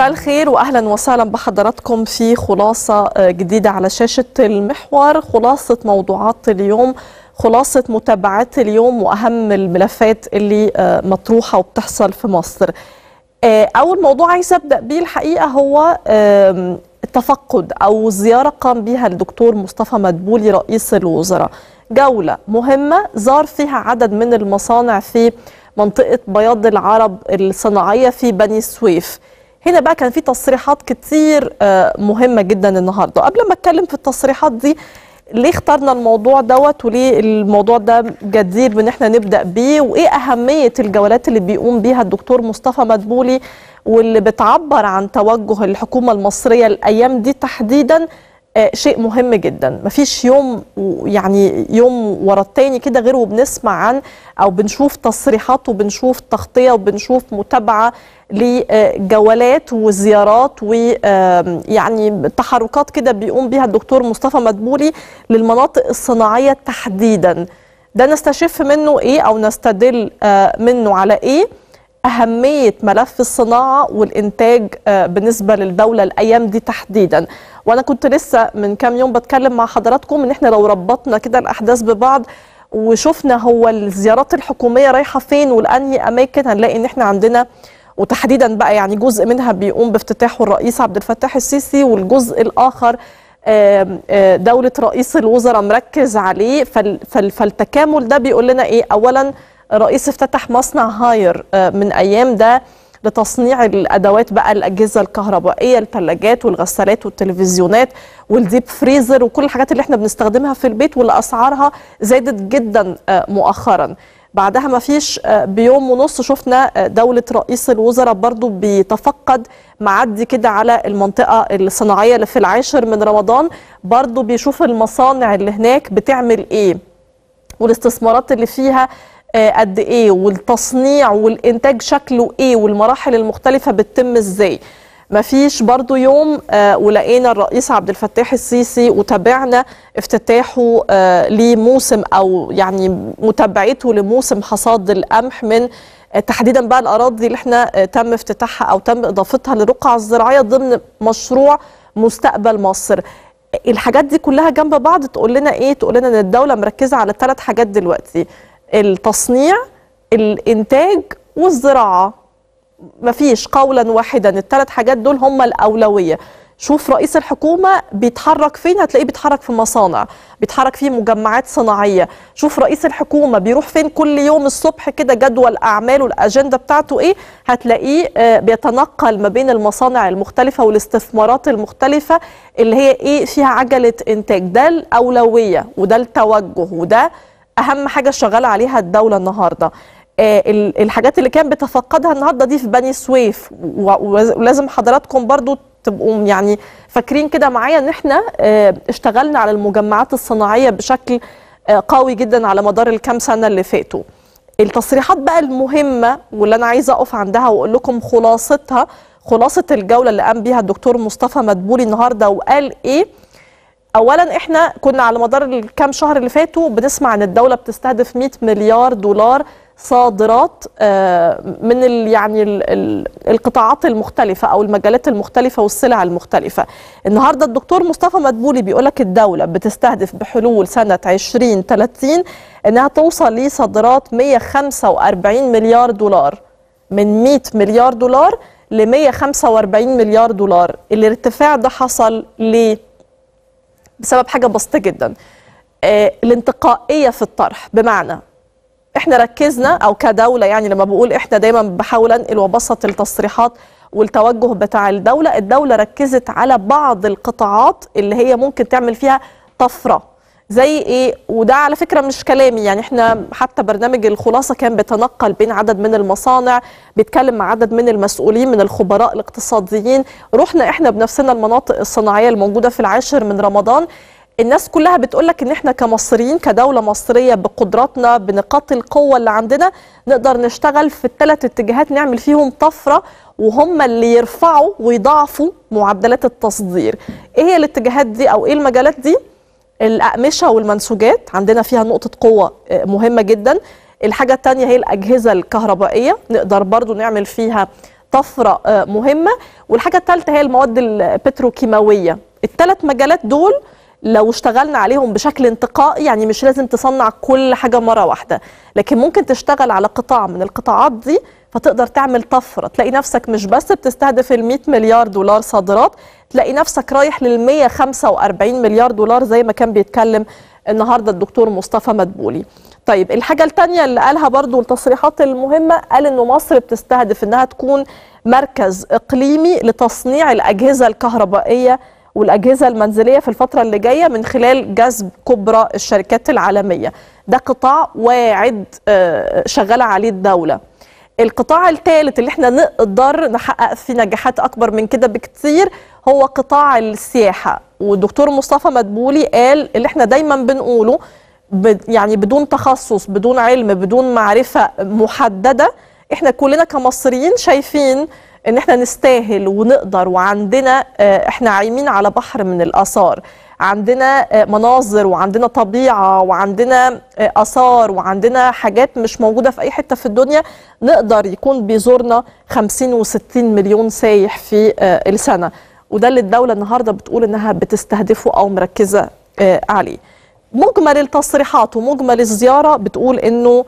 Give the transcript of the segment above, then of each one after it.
مساء الخير واهلا وسهلا بحضراتكم في خلاصه جديده على شاشه المحور خلاصه موضوعات اليوم خلاصه متابعات اليوم واهم الملفات اللي مطروحه وبتحصل في مصر اول موضوع عايزه ابدا بيه الحقيقه هو التفقد او زياره قام بها الدكتور مصطفى مدبولي رئيس الوزراء جوله مهمه زار فيها عدد من المصانع في منطقه بياض العرب الصناعيه في بني سويف هنا بقى كان في تصريحات كتير مهمة جدا النهاردة قبل ما اتكلم في التصريحات دي ليه اخترنا الموضوع دوت وليه الموضوع ده جدير بان احنا نبدأ بيه وايه اهمية الجولات اللي بيقوم بيها الدكتور مصطفى مدبولي واللي بتعبر عن توجه الحكومة المصرية الايام دي تحديدا شيء مهم جدا مفيش يوم يعني يوم ورا التاني كده غير وبنسمع عن او بنشوف تصريحات وبنشوف تغطيه وبنشوف متابعه لجولات وزيارات ويعني تحركات كده بيقوم بيها الدكتور مصطفى مدبولي للمناطق الصناعيه تحديدا ده نستشف منه ايه او نستدل منه على ايه أهمية ملف الصناعة والإنتاج بالنسبة للدولة الأيام دي تحديدا وأنا كنت لسه من كام يوم بتكلم مع حضراتكم إن إحنا لو ربطنا كده الأحداث ببعض وشفنا هو الزيارات الحكومية رايحة فين والأنهي أماكن هنلاقي إن إحنا عندنا وتحديدا بقى يعني جزء منها بيقوم بافتتاحه الرئيس عبد الفتاح السيسي والجزء الآخر دولة رئيس الوزراء مركز عليه فالتكامل ده بيقول لنا إيه أولاً الرئيس افتتح مصنع هاير من ايام ده لتصنيع الادوات بقى الاجهزه الكهربائيه الثلاجات والغسالات والتلفزيونات والديب فريزر وكل الحاجات اللي احنا بنستخدمها في البيت واللي اسعارها زادت جدا مؤخرا بعدها ما فيش بيوم ونص شفنا دولة رئيس الوزراء برضو بيتفقد معدي كده على المنطقة الصناعية اللي في العاشر من رمضان برضو بيشوف المصانع اللي هناك بتعمل ايه والاستثمارات اللي فيها قد ايه والتصنيع والانتاج شكله ايه والمراحل المختلفه بتتم ازاي مفيش برضو يوم آه ولقينا الرئيس عبد الفتاح السيسي وتابعنا افتتاحه آه لموسم او يعني متابعته لموسم حصاد القمح من آه تحديدا بقى الاراضي اللي احنا آه تم افتتاحها او تم اضافتها للرقعه الزراعيه ضمن مشروع مستقبل مصر الحاجات دي كلها جنب بعض تقول لنا ايه تقول لنا ان الدوله مركزه على ثلاث حاجات دلوقتي التصنيع الانتاج والزراعه مفيش قولا واحدا الثلاث حاجات دول هم الاولويه شوف رئيس الحكومه بيتحرك فين هتلاقيه بيتحرك في مصانع بيتحرك في مجمعات صناعيه شوف رئيس الحكومه بيروح فين كل يوم الصبح كده جدول اعماله الاجنده بتاعته ايه هتلاقيه بيتنقل ما بين المصانع المختلفه والاستثمارات المختلفه اللي هي ايه فيها عجله انتاج ده الاولويه وده التوجه وده اهم حاجه شغاله عليها الدوله النهارده آه الحاجات اللي كان بتفقدها النهارده دي في بني سويف ولازم حضراتكم برضو تبقوا يعني فاكرين كده معايا ان احنا آه اشتغلنا على المجمعات الصناعيه بشكل آه قوي جدا على مدار الكام سنه اللي فاتوا التصريحات بقى المهمه واللي انا عايزه اقف عندها واقول لكم خلاصتها خلاصه الجوله اللي قام بيها الدكتور مصطفى مدبولي النهارده وقال ايه اولا احنا كنا على مدار الكام شهر اللي فاتوا بنسمع ان الدوله بتستهدف 100 مليار دولار صادرات من ال يعني ال ال القطاعات المختلفه او المجالات المختلفه والسلع المختلفه النهارده الدكتور مصطفى مدبولي بيقول لك الدوله بتستهدف بحلول سنه 2030 انها توصل لصادرات 145 مليار دولار من 100 مليار دولار ل 145 مليار دولار الارتفاع ده حصل ليه بسبب حاجه بسيطه جدا آه الانتقائيه في الطرح بمعنى احنا ركزنا او كدوله يعني لما بقول احنا دايما بحاول انقل وبسط التصريحات والتوجه بتاع الدوله الدوله ركزت على بعض القطاعات اللي هي ممكن تعمل فيها طفره زي ايه وده على فكره مش كلامي يعني احنا حتى برنامج الخلاصه كان بيتنقل بين عدد من المصانع بيتكلم مع عدد من المسؤولين من الخبراء الاقتصاديين رحنا احنا بنفسنا المناطق الصناعيه الموجوده في العاشر من رمضان الناس كلها بتقول لك ان احنا كمصريين كدوله مصريه بقدراتنا بنقاط القوه اللي عندنا نقدر نشتغل في الثلاث اتجاهات نعمل فيهم طفره وهم اللي يرفعوا ويضاعفوا معدلات التصدير ايه هي الاتجاهات دي او ايه المجالات دي الأقمشة والمنسوجات عندنا فيها نقطة قوة مهمة جدا الحاجة التانية هي الأجهزة الكهربائية نقدر برضو نعمل فيها طفره آه، مهمه والحاجه الثالثه هي المواد البتروكيماويه الثلاث مجالات دول لو اشتغلنا عليهم بشكل انتقائي يعني مش لازم تصنع كل حاجه مره واحده لكن ممكن تشتغل على قطاع من القطاعات دي فتقدر تعمل طفره تلاقي نفسك مش بس بتستهدف ال 100 مليار دولار صادرات تلاقي نفسك رايح لل 145 مليار دولار زي ما كان بيتكلم النهارده الدكتور مصطفى مدبولي طيب الحاجة التانية اللي قالها برضو التصريحات المهمة قال انه مصر بتستهدف انها تكون مركز اقليمي لتصنيع الاجهزة الكهربائية والاجهزة المنزلية في الفترة اللي جاية من خلال جذب كبرى الشركات العالمية ده قطاع واعد آه، شغالة عليه الدولة القطاع الثالث اللي احنا نقدر نحقق فيه نجاحات اكبر من كده بكتير هو قطاع السياحة والدكتور مصطفى مدبولي قال اللي احنا دايما بنقوله يعني بدون تخصص بدون علم بدون معرفة محددة احنا كلنا كمصريين شايفين ان احنا نستاهل ونقدر وعندنا آه، احنا عايمين على بحر من الاثار عندنا آه، مناظر وعندنا طبيعه وعندنا آه، اثار وعندنا حاجات مش موجوده في اي حته في الدنيا نقدر يكون بيزورنا 50 و60 مليون سايح في السنه وده اللي الدوله النهارده بتقول انها بتستهدفه او مركزه عليه مجمل التصريحات ومجمل الزياره بتقول انه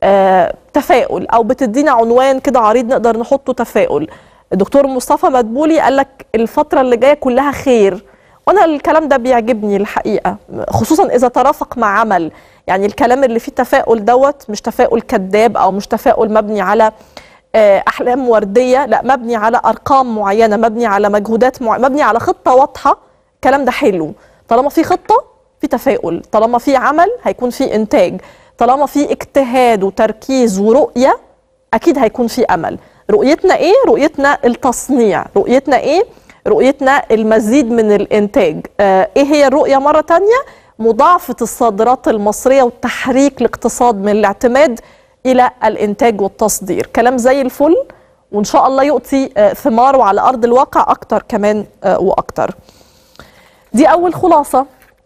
آه تفاؤل او بتدينا عنوان كده عريض نقدر نحطه تفاؤل الدكتور مصطفى مدبولي قال لك الفتره اللي جايه كلها خير وانا الكلام ده بيعجبني الحقيقه خصوصا اذا ترافق مع عمل يعني الكلام اللي فيه تفاؤل دوت مش تفاؤل كذاب او مش تفاؤل مبني على آه، احلام ورديه لا مبني على ارقام معينه مبني على مجهودات معينه مبني على خطه واضحه الكلام ده حلو طالما في خطه في تفاؤل طالما في عمل هيكون في انتاج طالما في اجتهاد وتركيز ورؤيه اكيد هيكون في امل رؤيتنا ايه رؤيتنا التصنيع رؤيتنا ايه رؤيتنا المزيد من الانتاج آه ايه هي الرؤيه مره تانية مضاعفه الصادرات المصريه وتحريك الاقتصاد من الاعتماد الى الانتاج والتصدير كلام زي الفل وان شاء الله يؤتي آه ثماره على ارض الواقع اكتر كمان آه واكتر دي اول خلاصه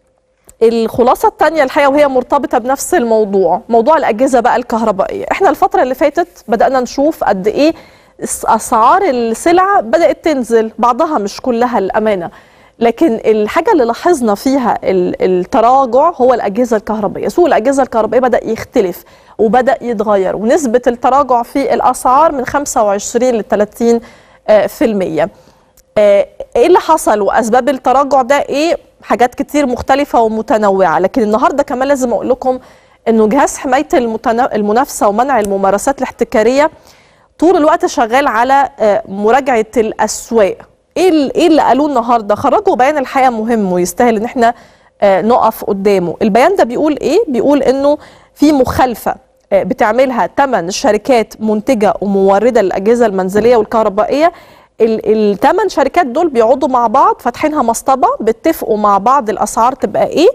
الخلاصة الثانية الحقيقة وهي مرتبطة بنفس الموضوع موضوع الأجهزة بقى الكهربائية احنا الفترة اللي فاتت بدأنا نشوف قد إيه أسعار السلع بدأت تنزل بعضها مش كلها الأمانة لكن الحاجة اللي لاحظنا فيها التراجع هو الأجهزة الكهربائية سوق الأجهزة الكهربائية بدأ يختلف وبدأ يتغير ونسبة التراجع في الأسعار من 25 ل 30 آه، في المية آه، ايه اللي حصل واسباب التراجع ده ايه حاجات كتير مختلفة ومتنوعة لكن النهاردة كمان لازم أقول لكم أنه جهاز حماية المنافسة ومنع الممارسات الاحتكارية طول الوقت شغال على آه، مراجعة الأسواق إيه, إيه اللي قالوه النهاردة خرجوا بيان الحقيقة مهم ويستاهل أن احنا آه، نقف قدامه البيان ده بيقول إيه؟ بيقول أنه في مخالفة آه، بتعملها ثمان شركات منتجة وموردة للأجهزة المنزلية والكهربائية الثمان شركات دول بيقعدوا مع بعض فاتحينها مصطبه بيتفقوا مع بعض الاسعار تبقى ايه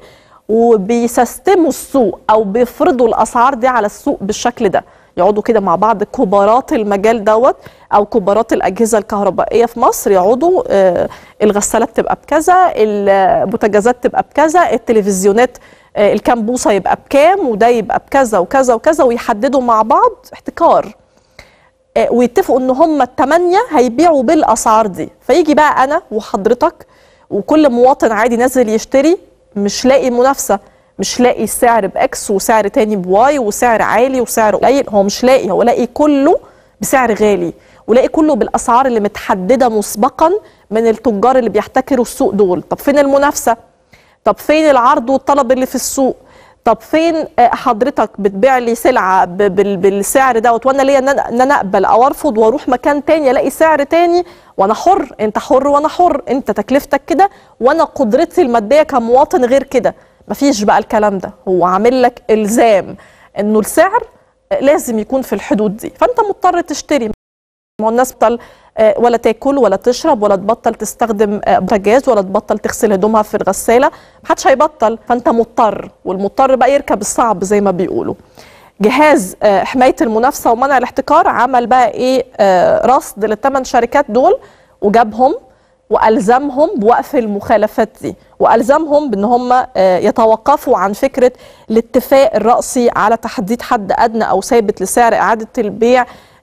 وبيسستموا السوق او بيفرضوا الاسعار دي على السوق بالشكل ده يقعدوا كده مع بعض كبارات المجال دوت او كبارات الاجهزه الكهربائيه في مصر يقعدوا آه الغسالات تبقى بكذا البوتاجازات تبقى بكذا التلفزيونات آه الكام بوصه يبقى بكام وده يبقى بكذا وكذا وكذا ويحددوا مع بعض احتكار آه، ويتفقوا ان هم الثمانيه هيبيعوا بالاسعار دي فيجي بقى انا وحضرتك وكل مواطن عادي نازل يشتري مش لاقي منافسه مش لاقي السعر باكس وسعر تاني بواي وسعر عالي وسعر قليل هو مش لاقي هو لاقي كله بسعر غالي ولاقي كله بالاسعار اللي متحدده مسبقا من التجار اللي بيحتكروا السوق دول طب فين المنافسه طب فين العرض والطلب اللي في السوق طب فين آه، حضرتك بتبيع لي سلعه بالسعر دوت وانا ليا ان انا اقبل او ارفض واروح مكان تاني الاقي سعر تاني وانا حر انت حر وانا حر انت تكلفتك كده وانا قدرتي الماديه كمواطن غير كده مفيش بقى الكلام ده هو عامل لك الزام انه السعر لازم يكون في الحدود دي فانت مضطر تشتري ما الناس بطل آه، ولا تاكل ولا تشرب ولا تبطل تستخدم آه، بوتاجاز ولا تبطل تغسل هدومها في الغساله محدش هيبطل فانت مضطر والمضطر بقى يركب الصعب زي ما بيقولوا جهاز آه، حمايه المنافسه ومنع الاحتكار عمل بقى ايه رصد للثمان شركات دول وجابهم والزمهم بوقف المخالفات دي والزمهم بان هم يتوقفوا عن فكره الاتفاق الراسي على تحديد حد ادنى او ثابت لسعر اعاده البيع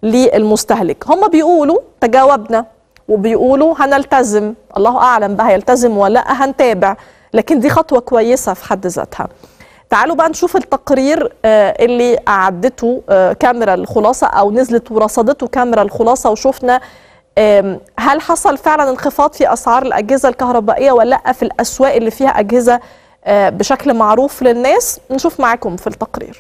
للمستهلك هم بيقولوا تجاوبنا وبيقولوا هنلتزم الله اعلم بقى هيلتزم ولا لا هنتابع لكن دي خطوه كويسه في حد ذاتها تعالوا بقى نشوف التقرير آه، اللي أعدته آه، كاميرا الخلاصة أو نزلت ورصدته كاميرا الخلاصة وشفنا هل حصل فعلا انخفاض في أسعار الأجهزة الكهربائية ولا لا في الأسواق اللي فيها أجهزة آه، بشكل معروف للناس نشوف معاكم في التقرير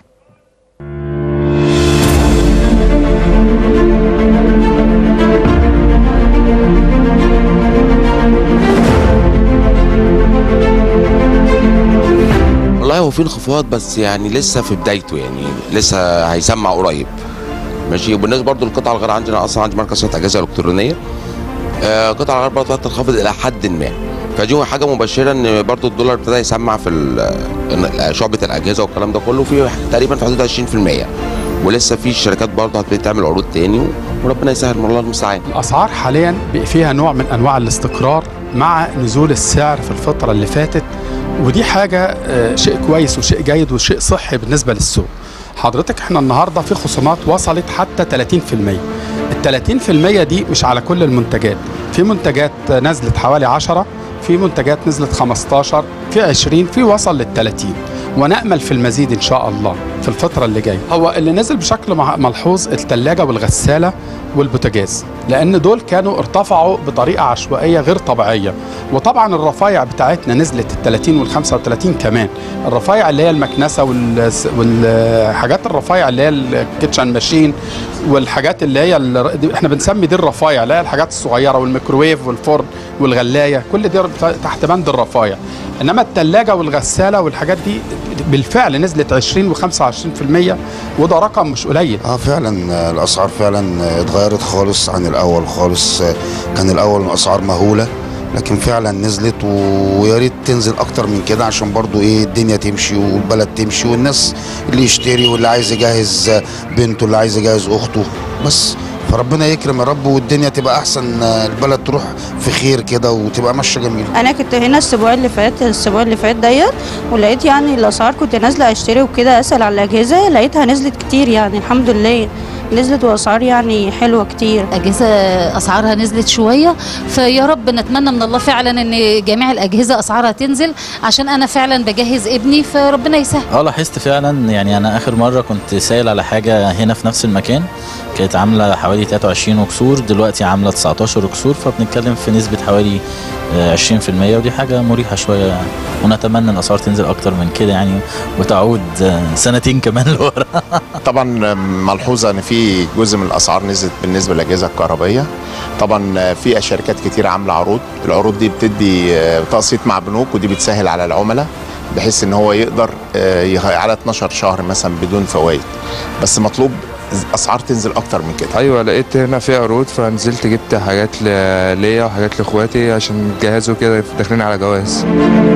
والله هو في انخفاض بس يعني لسه في بدايته يعني لسه هيسمع قريب ماشي وبالنسبه برضه للقطع الغير عندنا اصلا عندي مركز صناعه اجهزه الكترونيه آه قطع الغير برضه تنخفض الى حد ما فدي حاجه مبشره ان برضه الدولار ابتدى يسمع في شعبه الاجهزه والكلام ده كله في تقريبا في حدود 20% ولسه في شركات برضه هتبتدي تعمل عروض تاني وربنا يسهل الله المستعان الاسعار حاليا فيها نوع من انواع الاستقرار مع نزول السعر في الفتره اللي فاتت ودي حاجة شيء كويس وشيء جيد وشيء صحي بالنسبة للسوق حضرتك احنا النهاردة في خصومات وصلت حتى 30% ال 30% دي مش على كل المنتجات في منتجات نزلت حوالي 10 في منتجات نزلت 15 في 20 في وصل لل 30 ونأمل في المزيد إن شاء الله في الفترة اللي جاية هو اللي نزل بشكل ملحوظ الثلاجة والغسالة والبوتاجاز لأن دول كانوا ارتفعوا بطريقة عشوائية غير طبيعية وطبعا الرفايع بتاعتنا نزلت ال 30 وال 35 كمان الرفايع اللي هي المكنسة والحاجات الرفايع اللي هي الكيتشن ماشين والحاجات اللي هي اللي احنا بنسمي دي الرفايع اللي هي الحاجات الصغيرة والميكروويف والفرن والغلاية كل دي تحت بند الرفايع انما الثلاجه والغساله والحاجات دي بالفعل نزلت 20 و25% وده رقم مش قليل اه فعلا الاسعار فعلا اتغيرت خالص عن الاول خالص كان الاول الاسعار مهوله لكن فعلا نزلت ويا ريت تنزل اكتر من كده عشان برضو ايه الدنيا تمشي والبلد تمشي والناس اللي يشتري واللي عايز يجهز بنته اللي عايز يجهز اخته بس فربنا يكرم يا رب والدنيا تبقى احسن البلد تروح في خير كده وتبقى ماشيه جميله انا كنت هنا الاسبوع اللي فات الاسبوع اللي فات ديت ولقيت يعني الاسعار كنت نازله اشتري وكده اسال على الاجهزه لقيتها نزلت كتير يعني الحمد لله نزلت واسعار يعني حلوه كتير اجهزه اسعارها نزلت شويه فيا رب نتمنى من الله فعلا ان جميع الاجهزه اسعارها تنزل عشان انا فعلا بجهز ابني فربنا يسهل اه لاحظت فعلا يعني انا اخر مره كنت سائل على حاجه هنا في نفس المكان كانت عامله حوالي 23 وكسور دلوقتي عامله 19 وكسور فبنتكلم في نسبه حوالي 20% ودي حاجه مريحه شويه ونتمنى الاسعار تنزل اكتر من كده يعني وتعود سنتين كمان لورا طبعا ملحوظه ان في جزء من الاسعار نزلت بالنسبه للاجهزه الكهربائيه طبعا في شركات كتير عامله عروض العروض دي بتدي تقسيط مع بنوك ودي بتسهل على العملاء بحيث ان هو يقدر على 12 شهر مثلا بدون فوائد بس مطلوب اسعار تنزل اكتر من كده ايوه لقيت هنا في عروض فنزلت جبت حاجات ليا وحاجات لاخواتي عشان جهزوا كده داخلين على جواز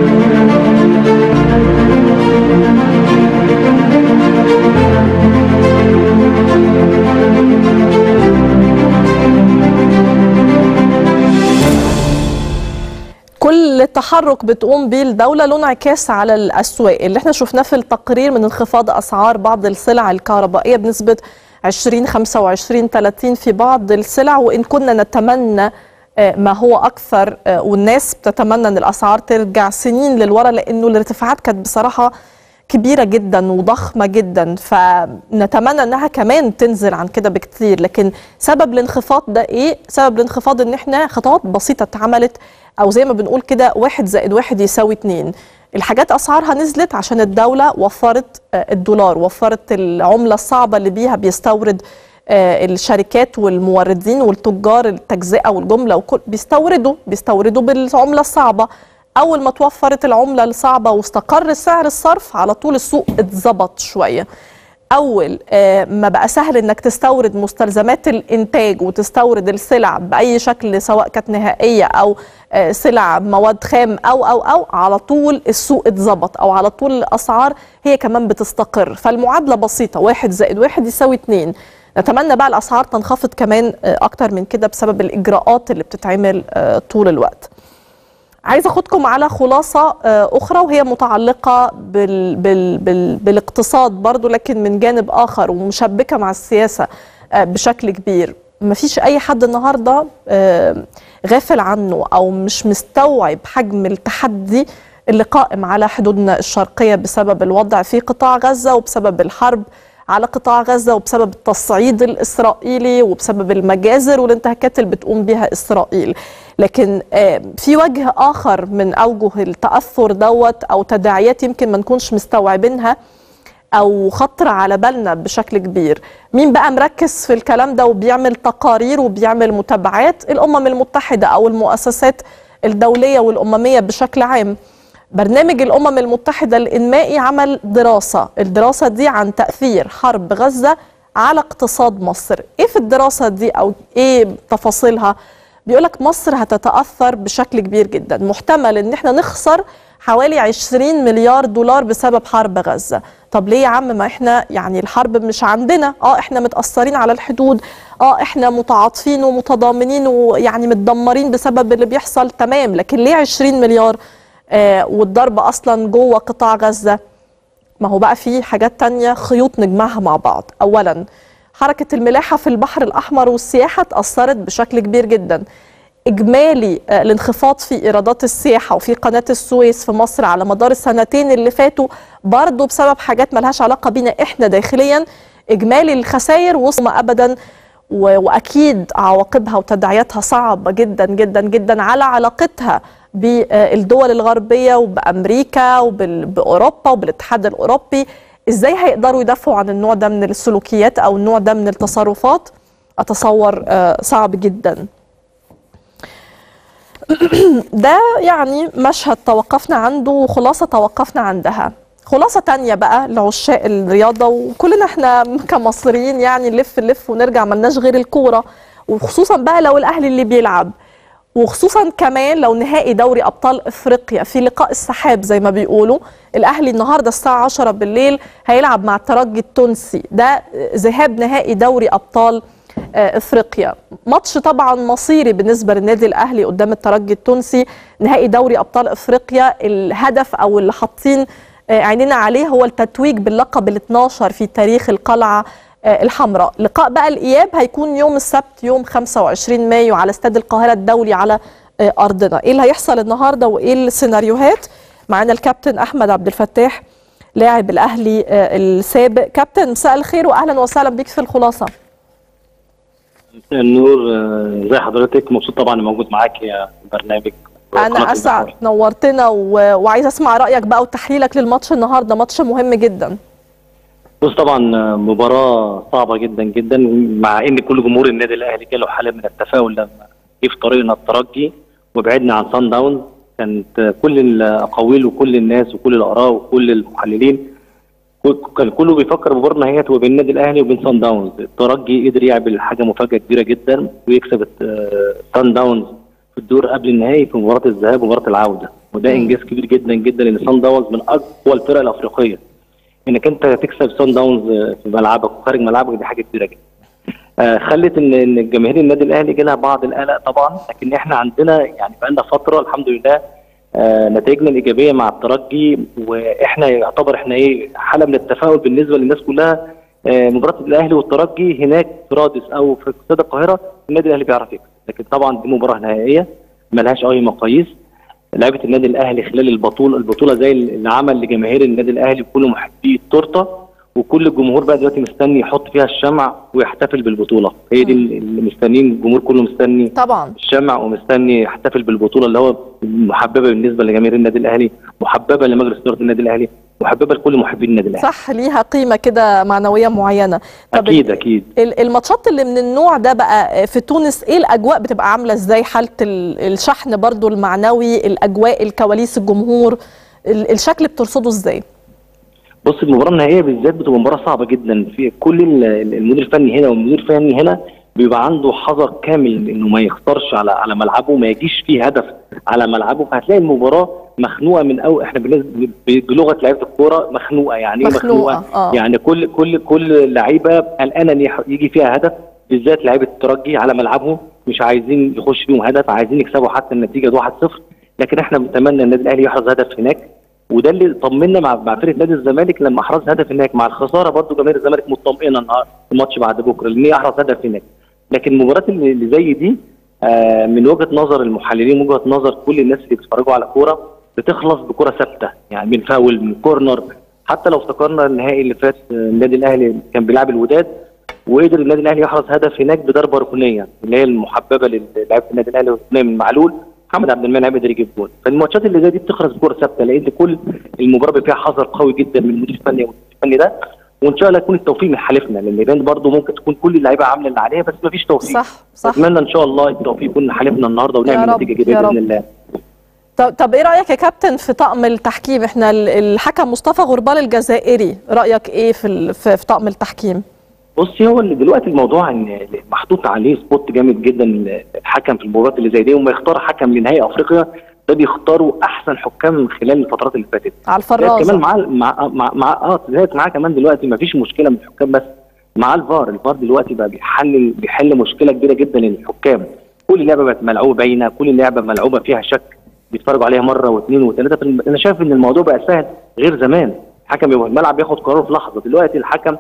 كل تحرك بتقوم بيه الدولة له انعكاس على الأسواق اللي احنا شفناه في التقرير من انخفاض أسعار بعض السلع الكهربائية بنسبة 20 25 30 في بعض السلع وإن كنا نتمنى ما هو أكثر والناس بتتمنى أن الأسعار ترجع سنين للورا لأنه الارتفاعات كانت بصراحة كبيرة جدا وضخمة جدا فنتمنى انها كمان تنزل عن كده بكتير لكن سبب الانخفاض ده ايه؟ سبب الانخفاض ان احنا خطوات بسيطة اتعملت او زي ما بنقول كده واحد زائد واحد يساوي اتنين الحاجات اسعارها نزلت عشان الدولة وفرت الدولار وفرت العملة الصعبة اللي بيها بيستورد الشركات والموردين والتجار التجزئة والجملة وكل بيستوردوا بيستوردوا بالعملة الصعبة اول ما توفرت العمله الصعبه واستقر سعر الصرف على طول السوق اتظبط شويه اول ما بقى سهل انك تستورد مستلزمات الانتاج وتستورد السلع باي شكل سواء كانت نهائيه او سلع مواد خام او او او على طول السوق اتظبط او على طول الاسعار هي كمان بتستقر فالمعادله بسيطه واحد زائد واحد يساوي اتنين نتمنى بقى الاسعار تنخفض كمان اكتر من كده بسبب الاجراءات اللي بتتعمل طول الوقت عايزه اخدكم على خلاصه اخرى وهي متعلقه بال بال بال بالاقتصاد برضو لكن من جانب اخر ومشبكه مع السياسه آه، بشكل كبير مفيش اي حد النهارده آه، غافل عنه او مش مستوعب حجم التحدي اللي قائم على حدودنا الشرقيه بسبب الوضع في قطاع غزه وبسبب الحرب على قطاع غزه وبسبب التصعيد الاسرائيلي وبسبب المجازر والانتهاكات اللي بتقوم بها اسرائيل لكن آه، في وجه اخر من اوجه التاثر دوت او تداعيات يمكن ما نكونش مستوعبينها او خطر على بالنا بشكل كبير مين بقى مركز في الكلام ده وبيعمل تقارير وبيعمل متابعات الامم المتحده او المؤسسات الدوليه والامميه بشكل عام برنامج الامم المتحده الانمائي عمل دراسه الدراسه دي عن تاثير حرب غزه على اقتصاد مصر ايه في الدراسه دي او ايه تفاصيلها بيقولك مصر هتتاثر بشكل كبير جدا محتمل ان احنا نخسر حوالي 20 مليار دولار بسبب حرب غزة طب ليه يا عم ما احنا يعني الحرب مش عندنا اه احنا متأثرين على الحدود اه احنا متعاطفين ومتضامنين ويعني متدمرين بسبب اللي بيحصل تمام لكن ليه 20 مليار آه والضرب اصلا جوه قطاع غزة ما هو بقى في حاجات تانية خيوط نجمعها مع بعض اولا حركة الملاحة في البحر الأحمر والسياحة تأثرت بشكل كبير جدا اجمالي آه، الانخفاض في ايرادات السياحه وفي قناه السويس في مصر على مدار السنتين اللي فاتوا برضه بسبب حاجات ملهاش علاقه بينا احنا داخليا اجمالي الخسائر وصل ابدا و- واكيد عواقبها وتداعياتها صعبه جدا جدا جدا على علاقتها بالدول الغربيه وبامريكا وباوروبا وبالاتحاد الاوروبي ازاي هيقدروا يدافعوا عن النوع ده من السلوكيات او النوع ده من التصرفات اتصور آه، صعب جدا ده يعني مشهد توقفنا عنده وخلاصة توقفنا عندها خلاصة تانية بقى لعشاق الرياضة وكلنا احنا كمصريين يعني نلف نلف ونرجع ملناش غير الكورة وخصوصا بقى لو الأهلي اللي بيلعب وخصوصا كمان لو نهائي دوري أبطال إفريقيا في لقاء السحاب زي ما بيقولوا الأهلي النهاردة الساعة 10 بالليل هيلعب مع الترجي التونسي ده ذهاب نهائي دوري أبطال آه، افريقيا ماتش طبعا مصيري بالنسبه للنادي الاهلي قدام الترجي التونسي نهائي دوري ابطال افريقيا الهدف او اللي حاطين آه، عينينا عليه هو التتويج باللقب ال 12 في تاريخ القلعه آه، الحمراء لقاء بقى الاياب هيكون يوم السبت يوم 25 مايو على استاد القاهره الدولي على آه، ارضنا ايه اللي هيحصل النهارده وايه السيناريوهات معانا الكابتن احمد عبد الفتاح لاعب الاهلي آه، السابق كابتن مساء الخير واهلا وسهلا بيك في الخلاصه مساء النور آه، ازي حضرتك مبسوط طبعا إني موجود معاك يا برنامج انا قناة اسعد البحر. نورتنا و... وعايزه اسمع رايك بقى وتحليلك للماتش النهارده ماتش مهم جدا بص طبعا آه، مباراة صعبة جدا جدا مع ان كل جمهور النادي الاهلي جاله حالة من التفاؤل لما جه في طريقنا الترجي وبعدنا عن سان داونز كانت آه، كل الاقاويل وكل الناس وكل الاراء وكل المحللين كل- كان كله بيفكر مباراة نهائية تبقى بين النادي الاهلي وبين سان داونز الترجي قدر يعمل حاجة مفاجأة كبيرة جدا ويكسب آه، سان داونز في الدور قبل النهائي في مباراة الذهاب ومباراة العودة وده انجاز كبير جدا جدا ان سان داونز من اقوى الفرق الافريقيه انك انت تكسب سان داونز في ملعبك وخارج ملعبك دي حاجه كبيره جدا. آه، خلت ان ان جماهير النادي الاهلي جالها بعض القلق طبعا لكن احنا عندنا يعني بقى لنا فتره الحمد لله آه، نتائجنا الايجابيه مع الترجي واحنا يعتبر احنا ايه حاله من التفاؤل بالنسبه للناس كلها آه، مباراه الاهلي والترجي هناك في رادس او في استاد القاهره النادي الاهلي بيعرف يكسب لكن طبعا دي مباراه نهائيه ملهاش اي مقاييس لعيبه النادي الاهلي خلال البطوله البطوله زي اللي عمل لجماهير النادي الاهلي وكل محبي التورته وكل الجمهور بقى دلوقتي مستني يحط فيها الشمع ويحتفل بالبطوله هي دي اللي مستنيين الجمهور كله مستني طبعا الشمع ومستني يحتفل بالبطوله اللي هو محببه بالنسبه لجماهير النادي الاهلي محببه لمجلس اداره النادي الاهلي محببه لكل محبين النادي الاهلي صح ليها قيمه كده معنويه معينه طب اكيد اكيد ال- الماتشات اللي من النوع ده بقى في تونس ايه الاجواء بتبقى عامله ازاي حاله ال- الشحن برضو المعنوي الاجواء الكواليس الجمهور ال- الشكل بترصده ازاي بص المباراه النهائيه بالذات بتبقى مباراه صعبه جدا في كل ال- ال- المدير الفني هنا والمدير الفني هنا بيبقى عنده حذر كامل انه ما يخسرش على على ملعبه ما يجيش فيه هدف على ملعبه فهتلاقي المباراه مخنوقه من أو احنا بالنسبه ب- بلغه لعيبه الكوره مخنوقه يعني ايه مخنوقة، مخنوقه آه. يعني كل كل كل لعيبه قلقانه ان يح- يجي فيها هدف بالذات لعيبه الترجي على ملعبهم مش عايزين يخش فيهم هدف عايزين يكسبوا حتى النتيجه 1-0 لكن احنا بنتمنى النادي الاهلي يحرز هدف هناك وده اللي طمنا مع مع فرقه نادي الزمالك لما احرز هدف هناك مع الخساره برضو جماهير الزمالك مطمئنه النهارده في الماتش بعد بكره لان هي احرز هدف هناك لكن المباريات اللي اللي زي دي آه، من وجهه نظر المحللين وجهه نظر كل الناس اللي بيتفرجوا على كوره بتخلص بكره ثابته يعني من فاول من كورنر حتى لو افتكرنا النهائي اللي فات آه، النادي الاهلي كان بيلعب الوداد وقدر النادي الاهلي يحرز هدف هناك بضربه ركنيه اللي هي المحببه للاعيبه النادي الاهلي ركنيه من معلول محمد عبد المنعم قدر يجيب جول فالماتشات اللي زي دي بتخلص بكره ثابته لان كل المباراه بيبقى فيها حذر قوي جدا من المدير الفني والمدير الفني ده وان شاء الله يكون التوفيق من حالفنا لان يبان برضه ممكن تكون كل اللعيبه عامله اللي عليها بس مفيش توفيق صح صح اتمنى ان شاء الله التوفيق يكون من حالفنا النهارده يا ونعمل رب، نتيجه ايجابيه يا رب. باذن الله طب, طب ايه رايك يا كابتن في طقم التحكيم احنا ال- الحكم مصطفى غربال الجزائري رايك ايه في ال- في في طقم التحكيم بصي هو اللي دلوقتي الموضوع ان محطوط عليه سبوت جامد جدا الحكم في المباريات اللي زي دي وما يختار حكم لنهائي افريقيا ده بيختاروا احسن حكام من خلال الفترات اللي فاتت على زائد الفرازه كمان مع مع مع, مع اه زائد معاه كمان دلوقتي ما فيش مشكله من الحكام بس مع الفار الفار دلوقتي بقى بيحل بيحل مشكله كبيره جدا للحكام كل لعبه بقت ملعوبه باينه كل لعبه ملعوبه فيها شك بيتفرجوا عليها مره واثنين وثلاثه فالم- انا شايف ان الموضوع بقى سهل غير زمان الحكم يبقى الملعب بياخد قراره في لحظه دلوقتي الحكم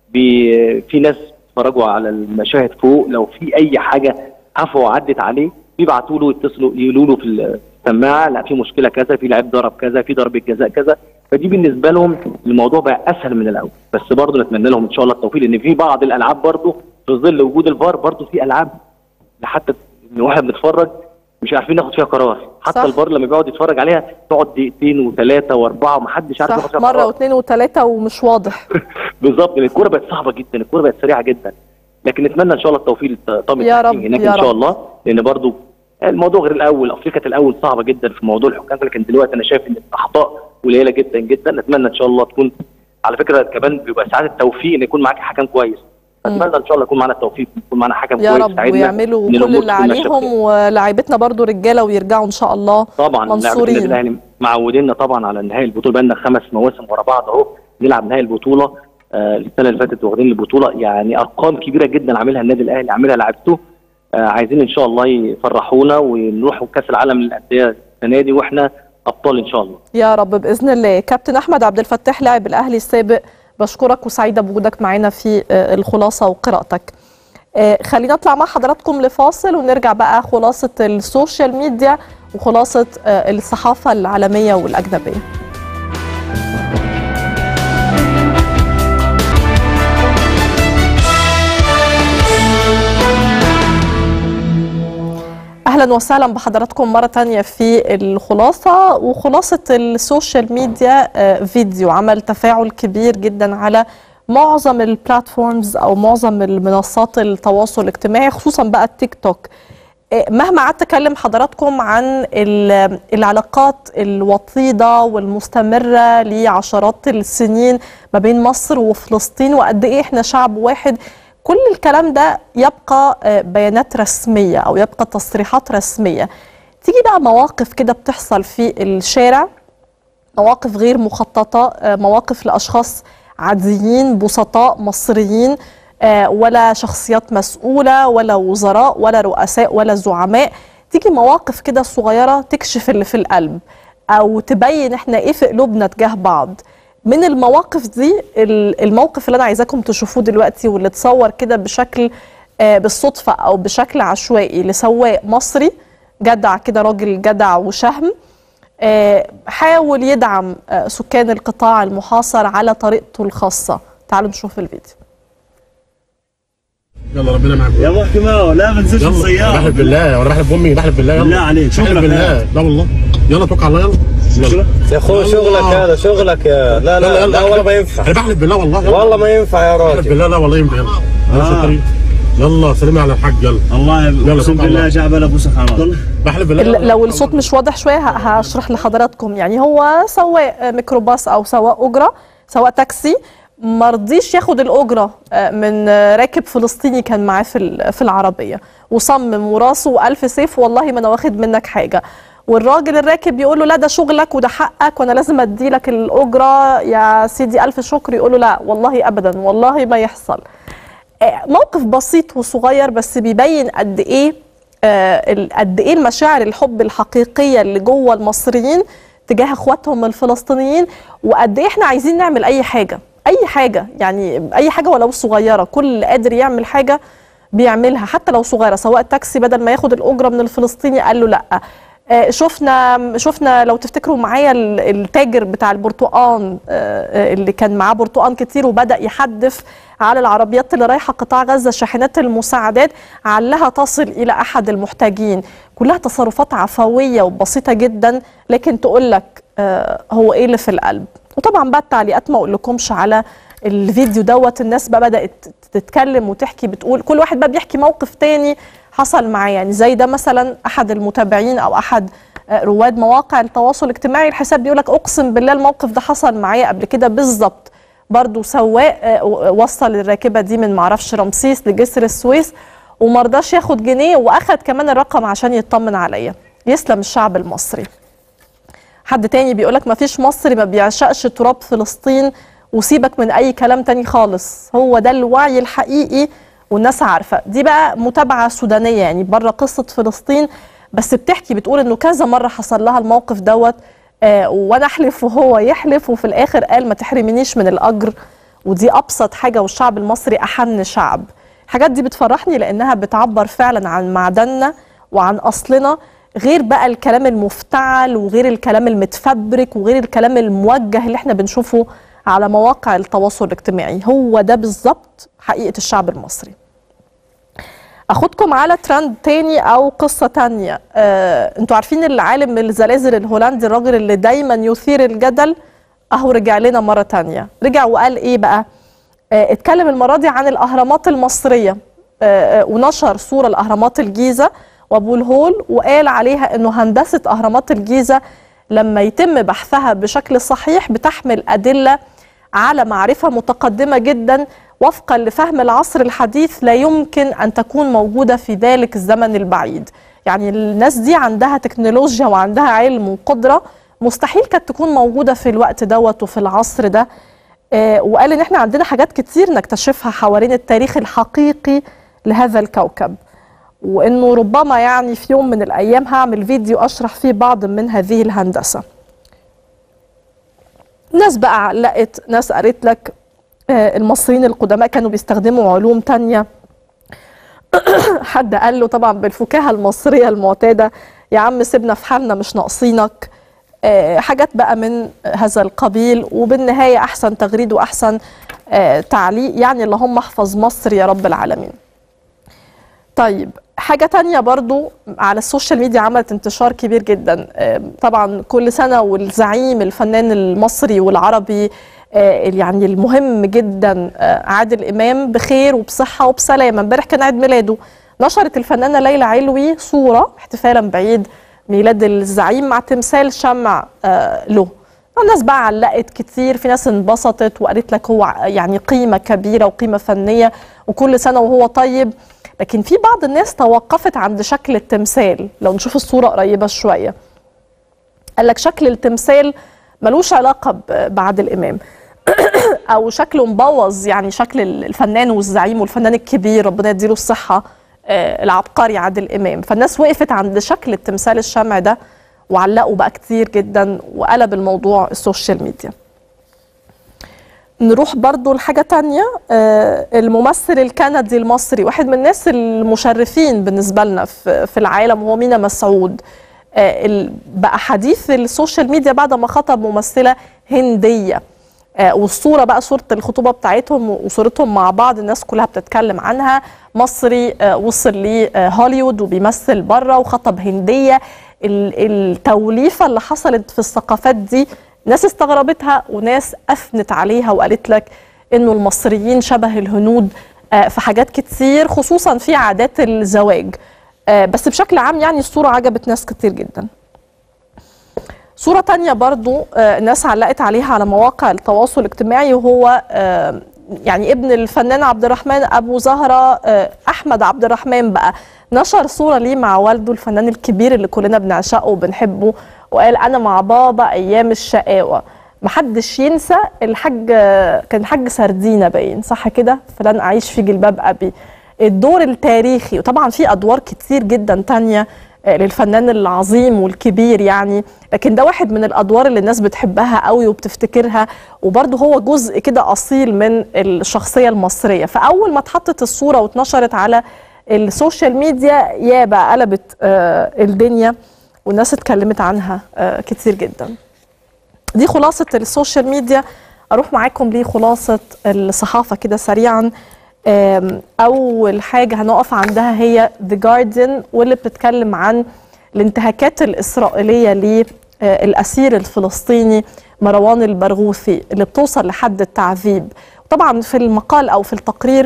بي في ناس بيتفرجوا على المشاهد فوق لو في اي حاجه عفوا عدت عليه بيبعتوا له يتصلوا يقولوا له في السماعه لا في مشكله كذا في لعيب ضرب كذا في ضربه جزاء كذا فدي بالنسبه لهم الموضوع بقى اسهل من الاول بس برضه نتمنى لهم ان شاء الله التوفيق لان في بعض الالعاب برضه في ظل وجود الفار برضه في العاب حتى ان واحنا بنتفرج مش عارفين ناخد فيها قرار حتى صح. الفار لما بيقعد يتفرج عليها تقعد دقيقتين وثلاثه واربعه ومحدش عارف ياخد صح فيها مره قرار واثنين وثلاثه ومش واضح بالظبط لان الكوره بقت صعبه جدا الكوره بقت سريعه جدا لكن نتمنى ان شاء الله التوفيق لطاقم يا التحكيم رب، هناك يا ان شاء رب. الله لان برضو الموضوع غير الاول افريقيا كانت الاول صعبه جدا في موضوع الحكام لكن دلوقتي انا شايف ان الاخطاء قليله جدا جدا نتمنى ان شاء الله تكون على فكره كمان بيبقى ساعات التوفيق ان يكون معاك حكم كويس اتمنى ان شاء الله يكون معانا التوفيق يكون معانا حكم يا كويس رب يساعدنا ويعملوا إن كل الأمور اللي تكون ماشية عليهم بخير. ولاعيبتنا برضو رجاله ويرجعوا ان شاء الله طبعا لاعبين النادي منصورين الاهلي معودينا طبعا على نهائي البطوله بقالنا خمس مواسم ورا بعض اهو نلعب نهائي البطوله آه السنه اللي فاتت واخدين البطوله يعني ارقام كبيره جدا عاملها النادي الاهلي عاملها لعيبته آه عايزين ان شاء الله يفرحونا ونروحوا كاس العالم للانديه السنه دي واحنا ابطال ان شاء الله يا رب باذن الله كابتن احمد عبد الفتاح لاعب الاهلي السابق بشكرك وسعيده بوجودك معانا في آه، الخلاصه وقراءتك آه، خلينا نطلع مع حضراتكم لفاصل ونرجع بقى خلاصه السوشيال ميديا وخلاصه آه، الصحافه العالميه والاجنبيه اهلا وسهلا بحضراتكم مره تانية في الخلاصه وخلاصه السوشيال ميديا آه، فيديو عمل تفاعل كبير جدا على معظم البلاتفورمز او معظم المنصات التواصل الاجتماعي خصوصا بقى التيك توك آه، مهما قعدت اكلم حضراتكم عن ال- العلاقات الوطيده والمستمره لعشرات السنين ما بين مصر وفلسطين وقد ايه احنا شعب واحد كل الكلام ده يبقى آه، بيانات رسميه او يبقى تصريحات رسميه تيجي بقى مواقف كده بتحصل في الشارع مواقف غير مخططه آه، مواقف لاشخاص عاديين بسطاء مصريين آه، ولا شخصيات مسؤوله ولا وزراء ولا رؤساء ولا زعماء تيجي مواقف كده صغيره تكشف اللي في القلب او تبين احنا ايه في قلوبنا تجاه بعض من المواقف دي ال- الموقف اللي انا عايزاكم تشوفوه دلوقتي واللي اتصور كده بشكل آه، بالصدفه او بشكل عشوائي لسواق مصري جدع كده راجل جدع وشهم آه، حاول يدعم آه، سكان القطاع المحاصر على طريقته الخاصة تعالوا نشوف الفيديو يلا ربنا معاك يا محكمة لا بنزلش السيارة بحلف بالله وانا بحلف بامي بحلف بالله يلا بالله عليك، بحلف شغلك بالله هذا. لا والله يلا توكل على الله يلا يلا يا اخوي شغلك هذا شغلك يا لا لا لا والله ما ينفع انا بحلف بالله والله يلا. والله ما ينفع يا بحلف راجل بالله لا والله ينفع يلا يلا آه. شكري يلا سلمي على الحاج يلا الله يلا اقسم توكل على بالله الله جعبل ابو سحرات بحلف بالله ال- لو الصوت مش واضح شوية ه- هشرح لحضراتكم يعني هو سواق آه، ميكروباص أو سواق أجرة سواق تاكسي ما رضيش ياخد الأجرة آه، من آه، راكب فلسطيني كان معاه في ال- في العربية وصمم وراسه ألف سيف والله ما أنا واخد منك حاجة والراجل الراكب يقول له لا ده شغلك وده حقك وانا لازم ادي لك الاجره يا سيدي الف شكر يقول له لا والله ابدا والله ما يحصل آه، موقف بسيط وصغير بس بيبين قد ايه آه، ال- قد ايه المشاعر الحب الحقيقيه اللي جوه المصريين تجاه اخواتهم الفلسطينيين وقد ايه احنا عايزين نعمل اي حاجه اي حاجه يعني اي حاجه ولو صغيره كل اللي قادر يعمل حاجه بيعملها حتى لو صغيره سواء تاكسي بدل ما ياخد الاجره من الفلسطيني قال له لا آه، شفنا شفنا لو تفتكروا معايا ال- التاجر بتاع البرتقان آه، آه، اللي كان معاه برتقان كتير وبدا يحدف على العربيات اللي رايحه قطاع غزه شاحنات المساعدات علها تصل الى احد المحتاجين كلها تصرفات عفويه وبسيطه جدا لكن تقول لك آه، هو ايه اللي في القلب وطبعا بقى التعليقات ما اقولكمش على الفيديو دوت الناس بقى بدات تتكلم وتحكي بتقول كل واحد بقى بيحكي موقف تاني حصل معاه يعني زي ده مثلا احد المتابعين او احد آه، رواد مواقع التواصل الاجتماعي الحساب بيقول لك اقسم بالله الموقف ده حصل معايا قبل كده بالظبط برضو سواق آه، وصل الراكبه دي من معرفش رمسيس لجسر السويس ومرضاش ياخد جنيه واخد كمان الرقم عشان يطمن عليا يسلم الشعب المصري حد تاني بيقولك مفيش مصري ما بيعشقش تراب فلسطين وسيبك من اي كلام تاني خالص هو ده الوعي الحقيقي والناس عارفه دي بقى متابعه سودانيه يعني بره قصه فلسطين بس بتحكي بتقول انه كذا مره حصل لها الموقف دوت آه وانا احلف وهو يحلف وفي الاخر قال ما تحرمنيش من الاجر ودي ابسط حاجه والشعب المصري احن شعب الحاجات دي بتفرحني لانها بتعبر فعلا عن معدننا وعن اصلنا غير بقى الكلام المفتعل وغير الكلام المتفبرك وغير الكلام الموجه اللي احنا بنشوفه على مواقع التواصل الاجتماعي هو ده بالظبط حقيقه الشعب المصري اخدكم على ترند تاني او قصه تانية آه، انتوا عارفين العالم الزلازل الهولندي الراجل اللي دايما يثير الجدل اهو رجع لنا مره تانية رجع وقال ايه بقى آه، اتكلم المره دي عن الاهرامات المصريه آه، آه، ونشر صوره لاهرامات الجيزه وابو الهول وقال عليها انه هندسه اهرامات الجيزه لما يتم بحثها بشكل صحيح بتحمل ادله على معرفه متقدمه جدا وفقا لفهم العصر الحديث لا يمكن ان تكون موجوده في ذلك الزمن البعيد يعني الناس دي عندها تكنولوجيا وعندها علم وقدره مستحيل كانت تكون موجوده في الوقت دوت وفي العصر ده آه، وقال ان احنا عندنا حاجات كتير نكتشفها حوالين التاريخ الحقيقي لهذا الكوكب وانه ربما يعني في يوم من الايام هعمل فيديو اشرح فيه بعض من هذه الهندسه ناس بقى علقت ناس قالت لك آه، المصريين القدماء كانوا بيستخدموا علوم تانية حد قال له طبعا بالفكاهة المصرية المعتادة يا عم سيبنا في حالنا مش ناقصينك آه، حاجات بقى من هذا القبيل وبالنهاية أحسن تغريد وأحسن آه، تعليق يعني اللهم احفظ مصر يا رب العالمين طيب حاجة تانية برضو على السوشيال ميديا عملت انتشار كبير جدا آه، طبعا كل سنة والزعيم الفنان المصري والعربي آه، يعني المهم جدا آه، عادل إمام بخير وبصحة وبسلامة امبارح كان عيد ميلاده نشرت الفنانة ليلى علوي صورة احتفالا بعيد ميلاد الزعيم مع تمثال شمع آه، له الناس بقى علقت كتير في ناس انبسطت وقالت لك هو يعني قيمة كبيرة وقيمة فنية وكل سنة وهو طيب لكن في بعض الناس توقفت عند شكل التمثال لو نشوف الصورة قريبة شوية قال لك شكل التمثال ملوش علاقة ب- بعادل إمام أو شكله مبوظ يعني شكل الفنان والزعيم والفنان الكبير ربنا يديله الصحة آه، العبقري عادل إمام فالناس وقفت عند شكل التمثال الشمع ده وعلقوا بقى كتير جدا وقلب الموضوع السوشيال ميديا نروح برضو لحاجة تانية آه، الممثل الكندي المصري واحد من الناس المشرفين بالنسبة لنا في في العالم وهو مينا مسعود آه، ال- بقى حديث السوشيال ميديا بعد ما خطب ممثلة هندية آه، والصورة بقى صورة الخطوبة بتاعتهم وصورتهم مع بعض الناس كلها بتتكلم عنها مصري آه، وصل لهوليوود وبيمثل بره وخطب هندية ال- التوليفة اللي حصلت في الثقافات دي ناس استغربتها وناس أثنت عليها وقالت لك إنه المصريين شبه الهنود آه، في حاجات كتير خصوصا في عادات الزواج آه، بس بشكل عام يعني الصورة عجبت ناس كتير جدا صورة تانية برضو آه، الناس علقت عليها على مواقع التواصل الاجتماعي وهو آه، يعني ابن الفنان عبد الرحمن أبو زهرة آه، أحمد عبد الرحمن بقى نشر صورة ليه مع والده الفنان الكبير اللي كلنا بنعشقه وبنحبه وقال أنا مع بابا أيام الشقاوة محدش ينسى الحاج كان الحاج سردينة باين صح كده فلن أعيش في جلباب أبي الدور التاريخي وطبعا في أدوار كتير جدا تانية آه، للفنان العظيم والكبير يعني لكن ده واحد من الادوار اللي الناس بتحبها قوي وبتفتكرها وبرضه هو جزء كده اصيل من الشخصيه المصريه فاول ما اتحطت الصوره واتنشرت على السوشيال ميديا يا بقى قلبت آه، الدنيا والناس اتكلمت عنها آه، كتير جدا دي خلاصه السوشيال ميديا اروح معاكم لخلاصه الصحافه كده سريعا آم، اول حاجه هنقف عندها هي ذا جارديان واللي بتتكلم عن الانتهاكات الاسرائيليه للاسير الفلسطيني مروان البرغوثي اللي بتوصل لحد التعذيب طبعا في المقال او في التقرير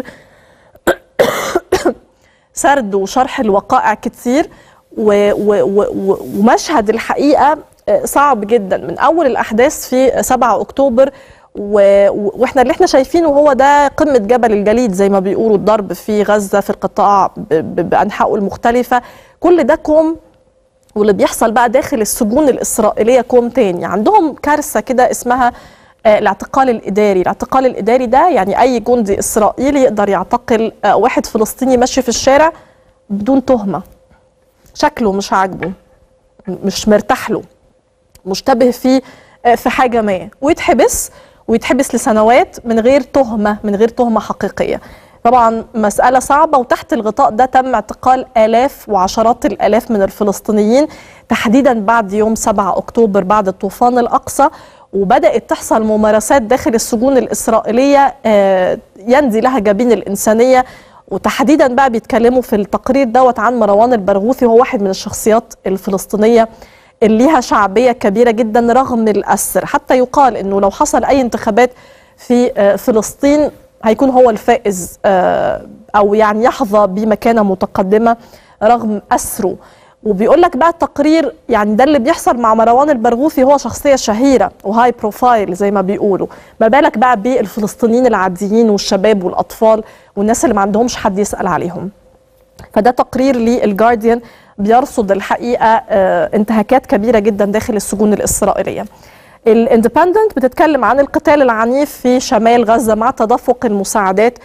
سرد وشرح الوقائع كتير و و و و ومشهد الحقيقه آه، صعب جدا من اول الاحداث في 7 اكتوبر و- و- واحنا اللي احنا شايفينه هو ده قمه جبل الجليد زي ما بيقولوا الضرب في غزه في القطاع ب- ب- بانحائه المختلفه كل ده كوم واللي بيحصل بقى داخل السجون الإسرائيلية كوم تاني عندهم كارثة كده اسمها آه، الاعتقال الإداري الاعتقال الإداري ده يعني أي جندي إسرائيلي يقدر يعتقل آه، واحد فلسطيني ماشي في الشارع بدون تهمة شكله مش عاجبه م- مش مرتاح له مشتبه فيه آه، في حاجة ما ويتحبس ويتحبس لسنوات من غير تهمة من غير تهمة حقيقية طبعا مسألة صعبة وتحت الغطاء ده تم اعتقال آلاف وعشرات الآلاف من الفلسطينيين تحديدا بعد يوم 7 أكتوبر بعد الطوفان الأقصى وبدأت تحصل ممارسات داخل السجون الإسرائيلية آه، يندي لها جبين الإنسانية وتحديدا بقى بيتكلموا في التقرير دوت عن مروان البرغوثي هو واحد من الشخصيات الفلسطينية اللي ليها شعبية كبيرة جدا رغم الأسر حتى يقال أنه لو حصل أي انتخابات في آه، فلسطين هيكون هو الفائز آه، أو يعني يحظى بمكانة متقدمة رغم أسره وبيقول لك بقى التقرير يعني ده اللي بيحصل مع مروان البرغوثي هو شخصية شهيرة وهاي بروفايل زي ما بيقولوا ما بالك بقى بالفلسطينيين العاديين والشباب والأطفال والناس اللي ما عندهمش حد يسأل عليهم فده تقرير للجارديان بيرصد الحقيقه آه، انتهاكات كبيره جدا داخل السجون الاسرائيليه. الاندبندنت بتتكلم عن القتال العنيف في شمال غزه مع تدفق المساعدات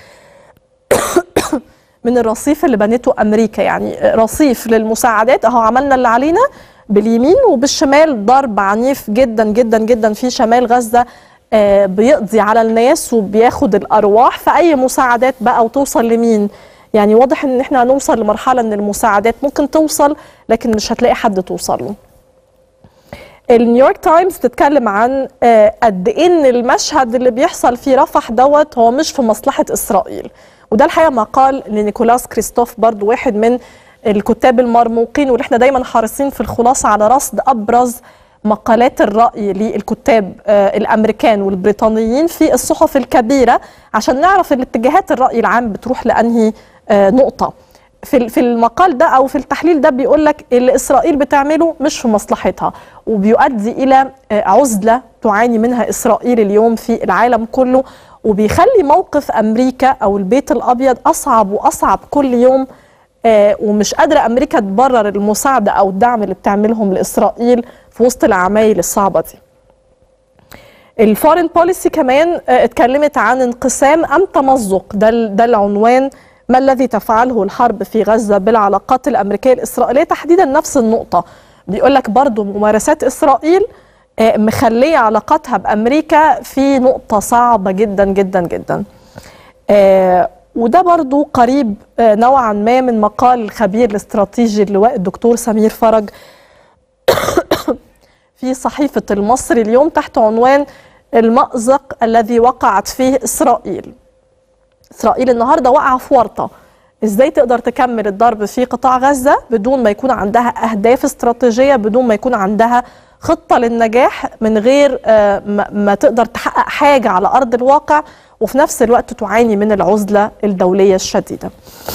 من الرصيف اللي بنته امريكا يعني رصيف للمساعدات اهو عملنا اللي علينا باليمين وبالشمال ضرب عنيف جدا جدا جدا في شمال غزه آه، بيقضي على الناس وبياخد الارواح فاي مساعدات بقى وتوصل لمين يعني واضح ان احنا هنوصل لمرحله ان المساعدات ممكن توصل لكن مش هتلاقي حد توصل له النيويورك تايمز بتتكلم عن آه، قد ايه ان المشهد اللي بيحصل في رفح دوت هو مش في مصلحه اسرائيل وده الحقيقه مقال لنيكولاس كريستوف برضو واحد من الكتاب المرموقين واللي احنا دايما حريصين في الخلاصه على رصد ابرز مقالات الرأي للكتاب آه، الأمريكان والبريطانيين في الصحف الكبيرة عشان نعرف الاتجاهات الرأي العام بتروح لأنهي آه، نقطة في ال- في المقال ده او في التحليل ده بيقول لك اللي اسرائيل بتعمله مش في مصلحتها وبيؤدي الى آه، عزله تعاني منها اسرائيل اليوم في العالم كله وبيخلي موقف امريكا او البيت الابيض اصعب واصعب كل يوم آه، ومش قادره امريكا تبرر المساعده او الدعم اللي بتعملهم لاسرائيل في وسط العمايل الصعبه دي. الفورين بوليسي كمان آه، اتكلمت عن انقسام ام تمزق ده ال- ده العنوان ما الذي تفعله الحرب في غزه بالعلاقات الامريكيه الاسرائيليه تحديدا نفس النقطه بيقول لك برضو ممارسات اسرائيل آه، مخليه علاقاتها بامريكا في نقطه صعبه جدا جدا جدا آه، وده برضو قريب آه، نوعا ما من مقال الخبير الاستراتيجي اللواء الدكتور سمير فرج في صحيفة المصري اليوم تحت عنوان المأزق الذي وقعت فيه إسرائيل إسرائيل النهاردة وقع في ورطة إزاي تقدر تكمل الضرب في قطاع غزة بدون ما يكون عندها أهداف استراتيجية بدون ما يكون عندها خطة للنجاح من غير آه، ما ما تقدر تحقق حاجة على أرض الواقع وفي نفس الوقت تعاني من العزلة الدولية الشديدة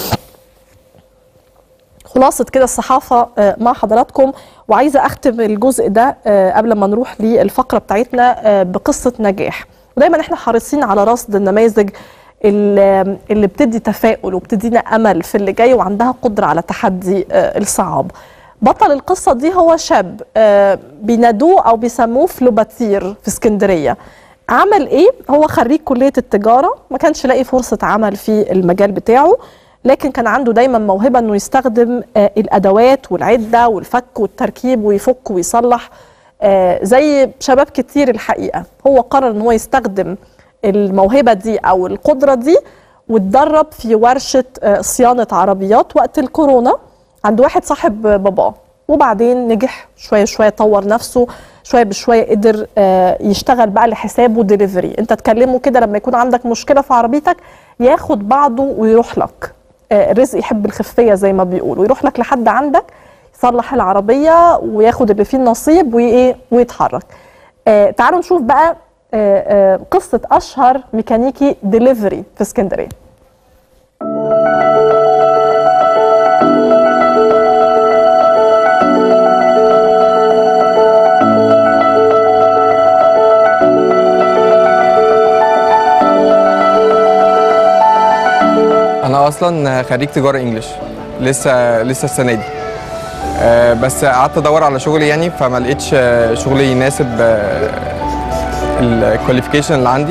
خلاصة كده الصحافة آه، مع حضراتكم وعايزة أختم الجزء ده آه، قبل ما نروح للفقرة بتاعتنا آه، بقصة نجاح ودايما احنا حريصين على رصد النماذج اللي اللي بتدي تفاؤل وبتدينا أمل في اللي جاي وعندها قدرة على تحدي آه، الصعاب بطل القصة دي هو شاب آه، بينادوه أو بيسموه فلوباتير في اسكندرية عمل ايه هو خريج كلية التجارة ما كانش لاقي فرصة عمل في المجال بتاعه لكن كان عنده دايما موهبه انه يستخدم آه، الادوات والعده والفك والتركيب ويفك ويصلح آه، زي شباب كتير الحقيقه هو قرر ان هو يستخدم الموهبه دي او القدره دي واتدرب في ورشه آه، صيانه عربيات وقت الكورونا عند واحد صاحب باباه وبعدين نجح شويه شويه طور نفسه شويه بشويه قدر آه، يشتغل بقى لحسابه ديليفري انت تكلمه كده لما يكون عندك مشكله في عربيتك ياخد بعضه ويروح لك آه، الرزق يحب الخفيه زي ما بيقولوا يروح لك لحد عندك يصلح العربيه وياخد اللي فيه النصيب وايه ويتحرك آه، تعالوا نشوف بقى آه، آه، قصه اشهر ميكانيكي ديليفري في اسكندريه انا اصلا خريج تجاره انجلش لسه لسه السنه دي آه، بس قعدت ادور على شغل يعني فما لقيتش آه، شغل يناسب الكواليفيكيشن اللي عندي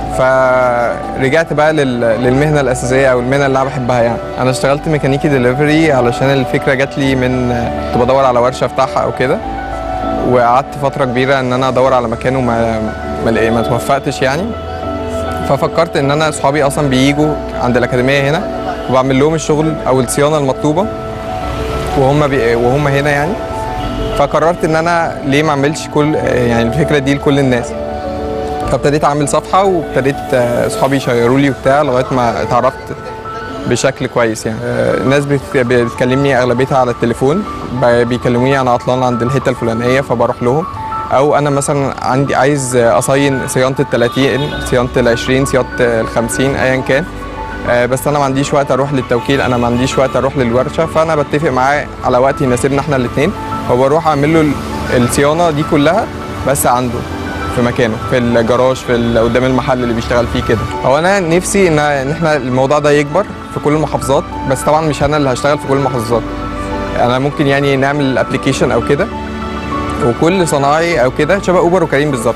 فرجعت بقى لل- للمهنه الاساسيه او المهنه اللي انا بحبها يعني انا اشتغلت ميكانيكي دليفري علشان الفكره جات لي من آه، كنت بدور على ورشه افتحها او كده وقعدت فتره كبيره ان انا ادور على مكان وما ما لقي- ما توفقتش يعني ففكرت ان انا اصحابي اصلا بييجوا عند الاكاديميه هنا وبعمل لهم الشغل او الصيانه المطلوبه وهم بي... وهم هنا يعني فقررت ان انا ليه ما اعملش كل يعني الفكره دي لكل الناس فابتديت اعمل صفحه وابتديت آه، اصحابي يشيروا لي وبتاع لغايه ما اتعرفت بشكل كويس يعني آه، الناس بت- بتكلمني اغلبيتها على التليفون ب- بيكلموني انا عطلان عند الحته الفلانيه فبروح لهم او انا مثلا عندي عايز اصين صيانه ال 30 صيانه ال 20 صيانه ال 50 ايا كان آه، بس انا ما عنديش وقت اروح للتوكيل انا ما عنديش وقت اروح للورشه فانا بتفق معاه على وقت يناسبنا احنا الاثنين وبروح اعمل له ال- الصيانه دي كلها بس عنده في مكانه في الجراج في ال- قدام المحل اللي بيشتغل فيه كده هو انا نفسي ان ان احنا الموضوع ده يكبر في كل المحافظات بس طبعا مش انا اللي هشتغل في كل المحافظات انا ممكن يعني نعمل ابلكيشن او كده وكل صناعي او كده شبه اوبر وكريم بالظبط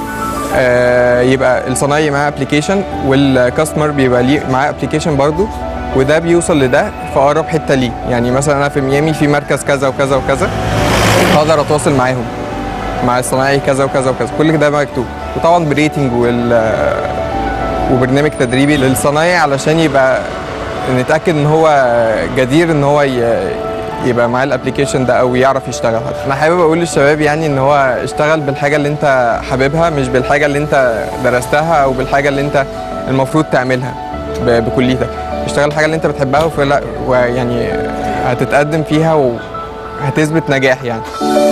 آه يبقى الصنايعي معاه ابلكيشن والكاستمر بيبقى ليه معاه ابلكيشن برضه وده بيوصل لده في اقرب حته ليه يعني مثلا انا في ميامي في مركز كذا وكذا وكذا اقدر اتواصل معاهم مع الصنايعي كذا وكذا وكذا كل ده مكتوب وطبعا بريتنج وال وبرنامج تدريبي للصنايعي علشان يبقى نتاكد ان هو جدير ان هو ي- يبقى معاه الابلكيشن ده او يعرف يشتغل انا حابب اقول للشباب يعني ان هو اشتغل بالحاجه اللي انت حاببها مش بالحاجه اللي انت درستها او بالحاجه اللي انت المفروض تعملها ب- بكليتك اشتغل الحاجه اللي انت بتحبها وفي ويعني هتتقدم فيها وهتثبت نجاح يعني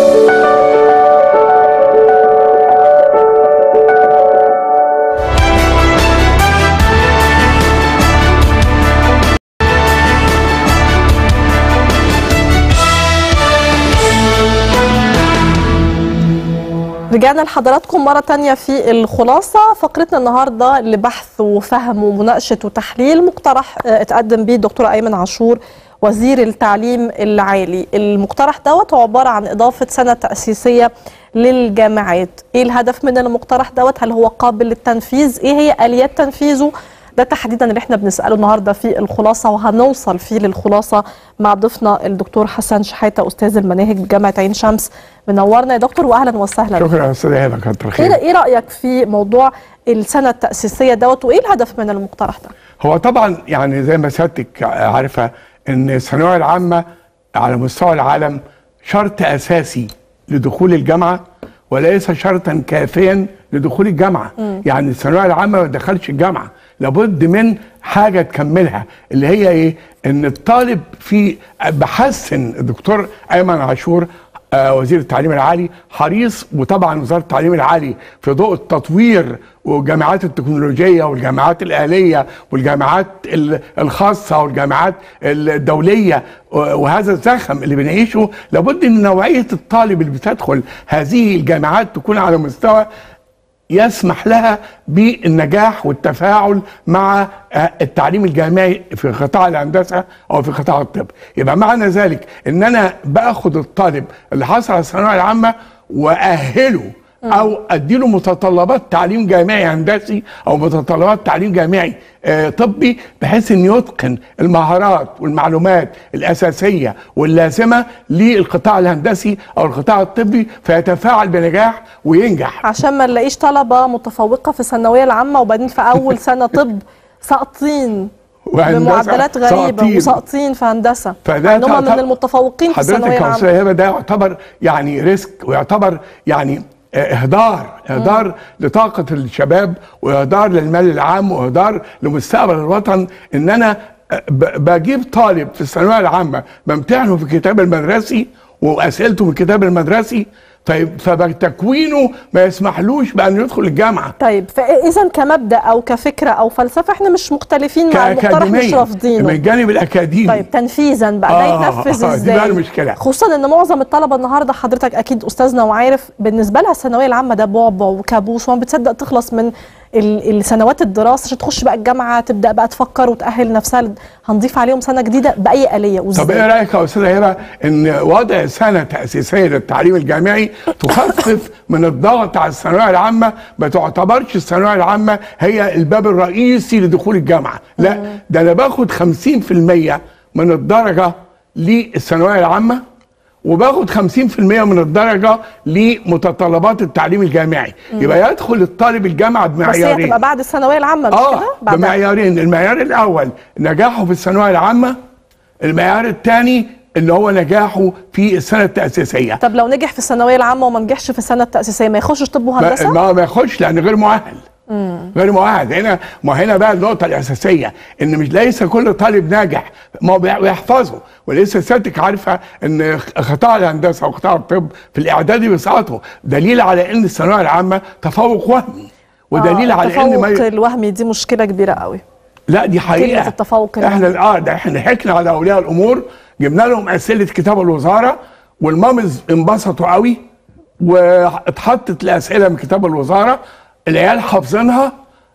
رجعنا لحضراتكم مرة تانية في الخلاصة فقرتنا النهاردة لبحث وفهم ومناقشة وتحليل مقترح آه، اتقدم به الدكتور أيمن عاشور وزير التعليم العالي المقترح دوت هو عبارة عن إضافة سنة تأسيسية للجامعات إيه الهدف من المقترح دوت هل هو قابل للتنفيذ إيه هي آليات تنفيذه ده تحديدا اللي احنا بنساله النهارده في الخلاصه وهنوصل فيه للخلاصه مع ضيفنا الدكتور حسن شحاته استاذ المناهج بجامعه عين شمس منورنا يا دكتور واهلا وسهلا بك. شكرا يا استاذ هبه كتر ايه خير ايه رايك في موضوع السنه التاسيسيه دوت وايه الهدف من المقترح ده هو طبعا يعني زي ما سيادتك عارفه ان الثانويه العامه على مستوى العالم شرط اساسي لدخول الجامعه وليس شرطا كافيا لدخول الجامعه مم. يعني الثانويه العامه ما دخلش الجامعه لابد من حاجه تكملها اللي هي ايه ان الطالب في بحسن الدكتور ايمن عاشور آه، وزير التعليم العالي حريص وطبعا وزاره التعليم العالي في ضوء التطوير والجامعات التكنولوجيه والجامعات الاهليه والجامعات ال- الخاصه والجامعات الدوليه وهذا الزخم اللي بنعيشه لابد ان نوعيه الطالب اللي بتدخل هذه الجامعات تكون على مستوى يسمح لها بالنجاح والتفاعل مع آه، التعليم الجامعي في قطاع الهندسه او في قطاع الطب يبقى معنى ذلك ان انا باخد الطالب اللي حصل على الثانويه العامه واهله او اديله متطلبات تعليم جامعي هندسي او متطلبات تعليم جامعي آه، طبي بحيث ان يتقن المهارات والمعلومات الاساسيه واللازمه للقطاع الهندسي او القطاع الطبي فيتفاعل بنجاح وينجح عشان ما نلاقيش طلبه متفوقه في الثانويه العامه وبعدين في اول سنه طب ساقطين وهندسة بمعدلات غريبه ساقطين. وساقطين في هندسه فده ان هم من تعتبر- المتفوقين في الثانويه حضرتك يا العامه استاذ هبه ده يعتبر يعني ريسك ويعتبر يعني آه، اهدار اهدار لطاقه الشباب واهدار للمال العام واهدار لمستقبل الوطن ان انا آه، ب- بجيب طالب في الثانويه العامه بمتحنه في الكتاب المدرسي واسئلته من الكتاب المدرسي طيب فبتكوينه ما يسمحلوش بان يدخل الجامعه طيب فاذا كمبدا او كفكره او فلسفه احنا مش مختلفين مع المقترح مش كاكاديميه من رافضينه الجانب الاكاديمي طيب تنفيذا بقى ده آه، يتنفذ آه، دي ازاي بقى المشكلة. خصوصا ان معظم الطلبه النهارده حضرتك اكيد استاذنا وعارف بالنسبه لها الثانويه العامه ده بعبع وكابوس وما بتصدق تخلص من ال- السنوات الدراسه عشان تخش بقى الجامعه تبدا بقى تفكر وتاهل نفسها ل- هنضيف عليهم سنه جديده باي اليه طب وازاي ايه رايك يا استاذه هبه ان وضع سنه تاسيسيه للتعليم الجامعي تخفف من الضغط على الثانويه العامه ما تعتبرش الثانويه العامه هي الباب الرئيسي لدخول الجامعه لا ده انا باخد 50% من الدرجه للثانويه العامه وباخد 50% من الدرجه لمتطلبات التعليم الجامعي مم. يبقى يدخل الطالب الجامعه بس هي بمعيارين هتبقى بعد الثانويه العامه مش اه كده بعد بمعيارين المعيار الاول نجاحه في الثانويه العامه المعيار الثاني اللي هو نجاحه في السنه التاسيسيه طب لو نجح في الثانويه العامه وما نجحش في السنه التاسيسيه ما يخشش طب ما, وهندسه ما ما ياخدش لان غير مؤهل مم. غير مؤهل هنا ما هنا بقى النقطه الاساسيه ان مش ليس كل طالب ناجح ما هو بي- بيحفظه ولسه سيادتك عارفه ان قطاع الهندسه وقطاع الطب في الاعدادي بيسقطوا دليل على ان الثانويه العامه تفوق وهمي ودليل آه على ان التفوق ما الوهمي دي مشكله كبيره قوي لا دي حقيقه كلمه التفوق الوهمي. احنا اه ده احنا حكنا على اولياء الامور جبنا لهم اسئله كتاب الوزاره والمامز انبسطوا قوي واتحطت الاسئله من كتاب الوزاره العيال حافظينها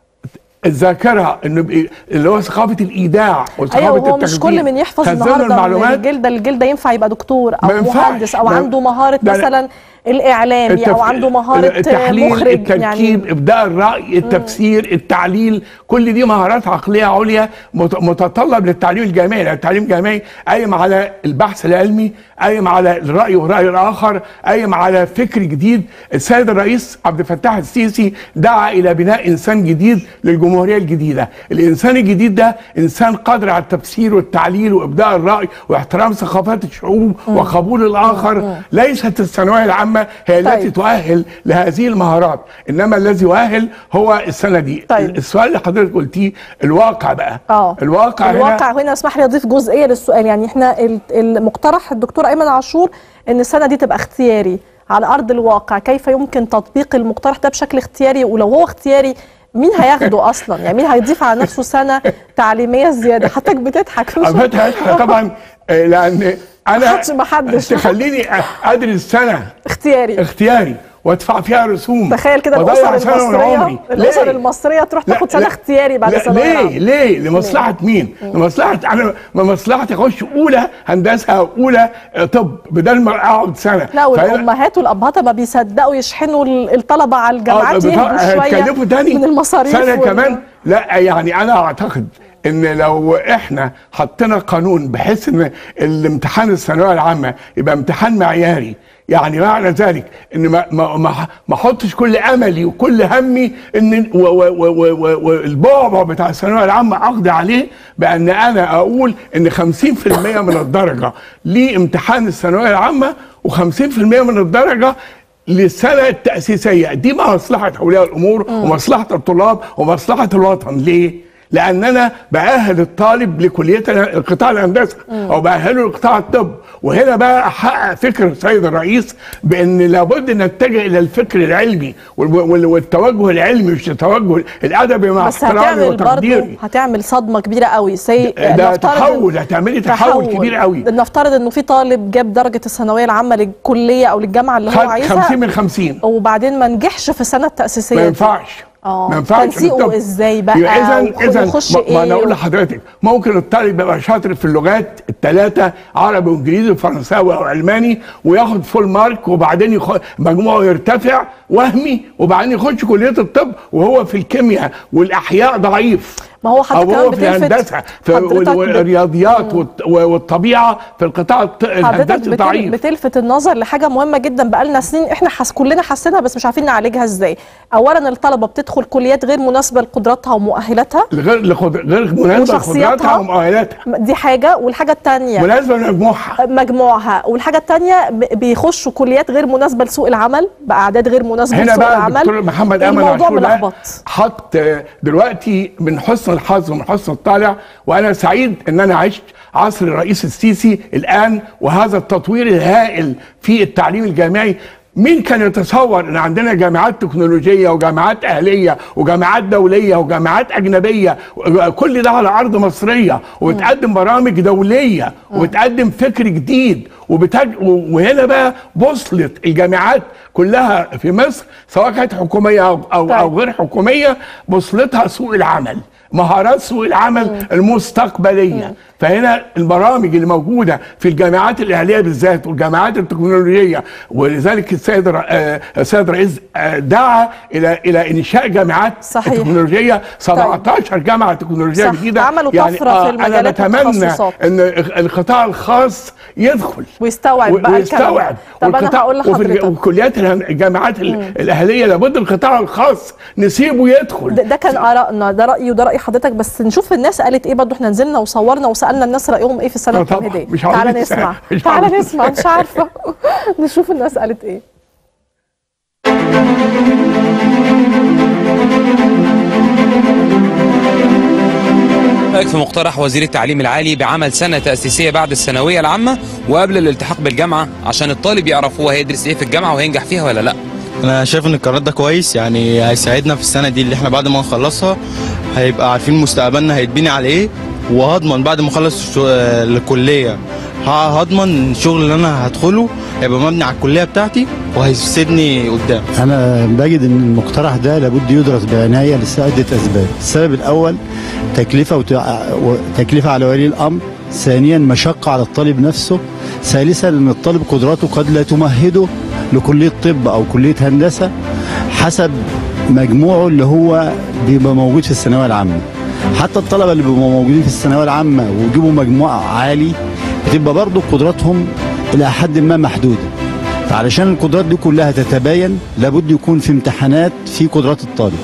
الذاكره انه بي- اللي هو ثقافه الايداع وثقافه ايوه هو مش التخزين. كل من يحفظ خزنوا النهارده من المعلومات الجلده للجلده ينفع يبقى دكتور او ما ينفعش. مهندس او ده- عنده مهاره ده- مثلا الاعلامي او التف- عنده مهاره التحليل مخرج التركيب يعني ابداء الراي التفسير التعليل كل دي مهارات عقليه عليا مت- متطلب للتعليم الجامعي لأن التعليم الجامعي قايم على البحث العلمي قايم على الراي والراي الاخر قايم على فكر جديد السيد الرئيس عبد الفتاح السيسي دعا الى بناء انسان جديد للجمهوريه الجديده الانسان الجديد ده انسان قادر على التفسير والتعليل وابداء الراي واحترام ثقافات الشعوب وقبول الاخر ليست الثانويه العامه هي التي طيب. تؤهل لهذه المهارات انما الذي يؤهل هو السنه دي طيب. السؤال اللي حضرتك قلتيه الواقع بقى اه الواقع, الواقع هنا هنا اسمح لي اضيف جزئيه للسؤال يعني احنا ال- المقترح الدكتور ايمن عاشور ان السنه دي تبقى اختياري على ارض الواقع كيف يمكن تطبيق المقترح ده بشكل اختياري ولو هو اختياري مين هياخده اصلا يعني مين هيضيف على نفسه سنه تعليميه زياده حضرتك بتضحك مش فتحة طبعا آه، لان انا محدش- محدش. تخليني ادرس سنه اختياري اختياري وادفع فيها رسوم تخيل كده وأضيع الاسر سنة من عمري. المصريه الاسر ليه؟ المصريه تروح لا، تاخد سنه لا، اختياري بعد لا ثانويه ليه العامة. ليه لمصلحه مين لمصلحه انا مصلحتي اخش اولى هندسه او اولى آه، طب بدل ما اقعد سنه لا فأنا- والامهات والابهات ما بيصدقوا يشحنوا ال- الطلبه على الجامعات آه، يهدوا بتاع- شويه هيتكلفوا تاني من المصاريف سنه وال- كمان لا يعني انا اعتقد ان لو احنا حطينا قانون بحيث ان الامتحان الثانويه العامه يبقى امتحان معياري يعني معنى ذلك ان ما ما ما ما احطش كل املي وكل همي ان و- و- و- و- و- والبعبع بتاع الثانويه العامه اقضي عليه بان انا اقول ان 50% من الدرجه لامتحان الثانويه العامه و50% من الدرجه للسنه التاسيسيه دي مصلحه اولياء الامور ومصلحه الطلاب ومصلحه الوطن ليه؟ لان انا باهل الطالب لكليه القطاع الهندسه او باهله لقطاع الطب وهنا بقى احقق فكر السيد الرئيس بان لابد ان نتجه الى الفكر العلمي وال- وال- والتوجه العلمي مش التوجه الادبي مع بس احترامي هتعمل برضه وتقديري هتعمل صدمه كبيره قوي سي ده نفترض إن- تحول هتعملي تحول كبير قوي نفترض انه في طالب جاب درجه الثانويه العامه للكليه او للجامعه اللي هو خد عايزها 50 من 50 وبعدين ما نجحش في السنه التاسيسيه ما دي. ينفعش اه ما ينفعش تنسيقه الطب- ازاي بقى اذا وخ- اذا ويخش ما, ما انا ايه اقول و- لحضرتك ممكن الطالب يبقى شاطر في اللغات الثلاثه عربي وانجليزي وفرنساوي او الماني وياخد فول مارك وبعدين يخ... مجموعه يرتفع وهمي وبعدين يخش كليه الطب وهو في الكيمياء والاحياء ضعيف ما هو حتى او كمان هو في بتلفت الهندسه في حضرتك بت- والرياضيات والط- والطبيعه في القطاع الط- حضرتك الهندسي بتل... ضعيف بتلفت النظر لحاجه مهمه جدا بقالنا سنين احنا حس... كلنا حاسينها بس مش عارفين نعالجها ازاي اولا الطلبه بتدخل كليات غير مناسبه لقدراتها ومؤهلاتها غير لخد... غير مناسبه وشخصياتها. لقدراتها ومؤهلاتها دي حاجه والحاجه الثانيه مناسبه لمجموعها مجموعها والحاجه الثانيه بيخشوا كليات غير مناسبه لسوق العمل باعداد غير مناسبه هنا لسوق بقى العمل الدكتور محمد امل الموضوع عاشور ده ملخبط حط آه، دلوقتي من حسن الحظ ومن حسن الطالع وانا سعيد ان انا عشت عصر الرئيس السيسي الان وهذا التطوير الهائل في التعليم الجامعي مين كان يتصور ان عندنا جامعات تكنولوجيه وجامعات اهليه وجامعات دوليه وجامعات اجنبيه كل ده على ارض مصريه وبتقدم برامج دوليه وبتقدم فكر جديد وبتج... وهنا بقى بوصله الجامعات كلها في مصر سواء كانت حكوميه او او, أو غير حكوميه بوصلتها سوق العمل مهارات سوق العمل المستقبليه فهنا البرامج اللي موجوده في الجامعات الاهليه بالذات والجامعات التكنولوجيه ولذلك السيد ر- آه، السيد رئيس آه، دعا الى الى انشاء جامعات صحيح. تكنولوجيه 17 جامعه تكنولوجيه صح. جديده عملوا طفرة في انا المجالات بتمنى والتخصصات. ان القطاع الخاص يدخل ويستوعب و- بقى ويستوعب الكلام طب انا والقطاع- هقول وفي الج- لحضرتك وكليات الهن- الجامعات ال- الاهليه لابد القطاع الخاص نسيبه يدخل ده, ده كان ارائنا ده رايي وده راي حضرتك بس نشوف الناس قالت ايه برضه احنا نزلنا وصورنا وسالنا الناس رايهم ايه في السنه آه طبعاً. التمهيديه مش عاوزين تعالى نسأل. نسمع مش تعالى عاوزين نسمع نسأل. مش عارفه نشوف الناس قالت ايه رأيك في مقترح وزير التعليم العالي بعمل سنة تأسيسية بعد الثانوية العامة وقبل الالتحاق بالجامعة عشان الطالب يعرف هو هيدرس ايه في الجامعة وهينجح فيها ولا لا انا شايف ان القرار ده كويس يعني هيساعدنا في السنه دي اللي احنا بعد ما نخلصها هيبقى عارفين مستقبلنا هيتبني على ايه وهضمن بعد ما اخلص الشو- الكليه ه- هضمن الشغل اللي انا هدخله هيبقى مبني على الكليه بتاعتي وهيفسدني قدام أنا بجد إن المقترح ده لابد يدرس بعناية لعدة أسباب، السبب الأول تكلفة وتع- وتكلفة على ولي الأمر، ثانيا مشقة على الطالب نفسه، ثالثا إن الطالب قدراته قد لا تمهده لكلية طب أو كلية هندسة حسب مجموعه اللي هو بيبقى موجود في الثانوية العامة. حتى الطلبة اللي بيبقوا موجودين في الثانوية العامة ويجيبوا مجموع عالي بتبقى برضه قدراتهم إلى حد ما محدودة. فعلشان القدرات دي كلها تتباين لابد يكون في امتحانات في قدرات الطالب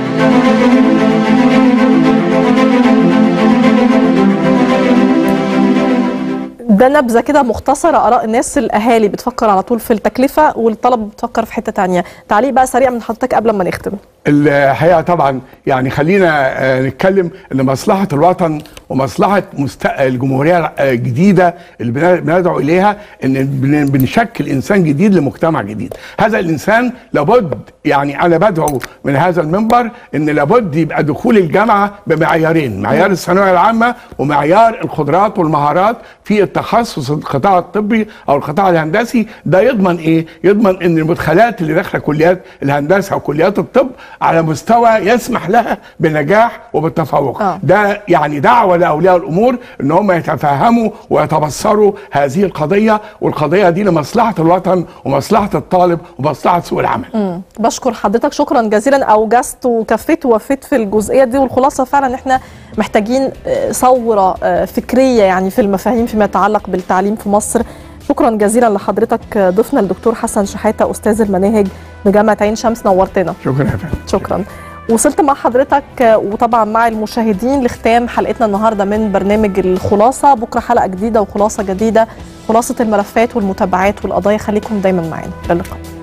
ده نبذه كده مختصره اراء الناس الاهالي بتفكر على طول في التكلفه والطلبه بتفكر في حته تانية تعليق بقى سريع من حضرتك قبل ما نختم الحقيقه طبعا يعني خلينا آه، نتكلم ان مصلحه الوطن ومصلحه مست... الجمهوريه الجديده اللي بن- بندعو اليها ان بن- بنشكل انسان جديد لمجتمع جديد هذا الانسان لابد يعني انا بدعو من هذا المنبر ان لابد يبقى دخول الجامعه بمعيارين معيار الثانويه العامه ومعيار القدرات والمهارات في التخصص القطاع الطبي او القطاع الهندسي ده يضمن ايه يضمن ان المدخلات اللي داخله كليات الهندسه وكليات الطب على مستوى يسمح لها بالنجاح وبالتفوق آه. ده يعني دعوه لاولياء الامور ان هم يتفهموا ويتبصروا هذه القضيه والقضيه دي لمصلحه الوطن ومصلحه الطالب ومصلحه سوق العمل مم. بشكر حضرتك شكرا جزيلا اوجزت وكفيت ووفيت في الجزئيه دي والخلاصه فعلا احنا محتاجين آه، ثوره آه، فكريه يعني في المفاهيم فيما يتعلق بالتعليم في مصر شكرا جزيلا لحضرتك آه، ضيفنا الدكتور حسن شحاته استاذ المناهج بجامعه عين شمس نورتنا شكرا يا فندم شكرا وصلت مع حضرتك آه، وطبعا مع المشاهدين لختام حلقتنا النهارده من برنامج الخلاصه بكره حلقه جديده وخلاصه جديده خلاصه الملفات والمتابعات والقضايا خليكم دايما معانا للقاء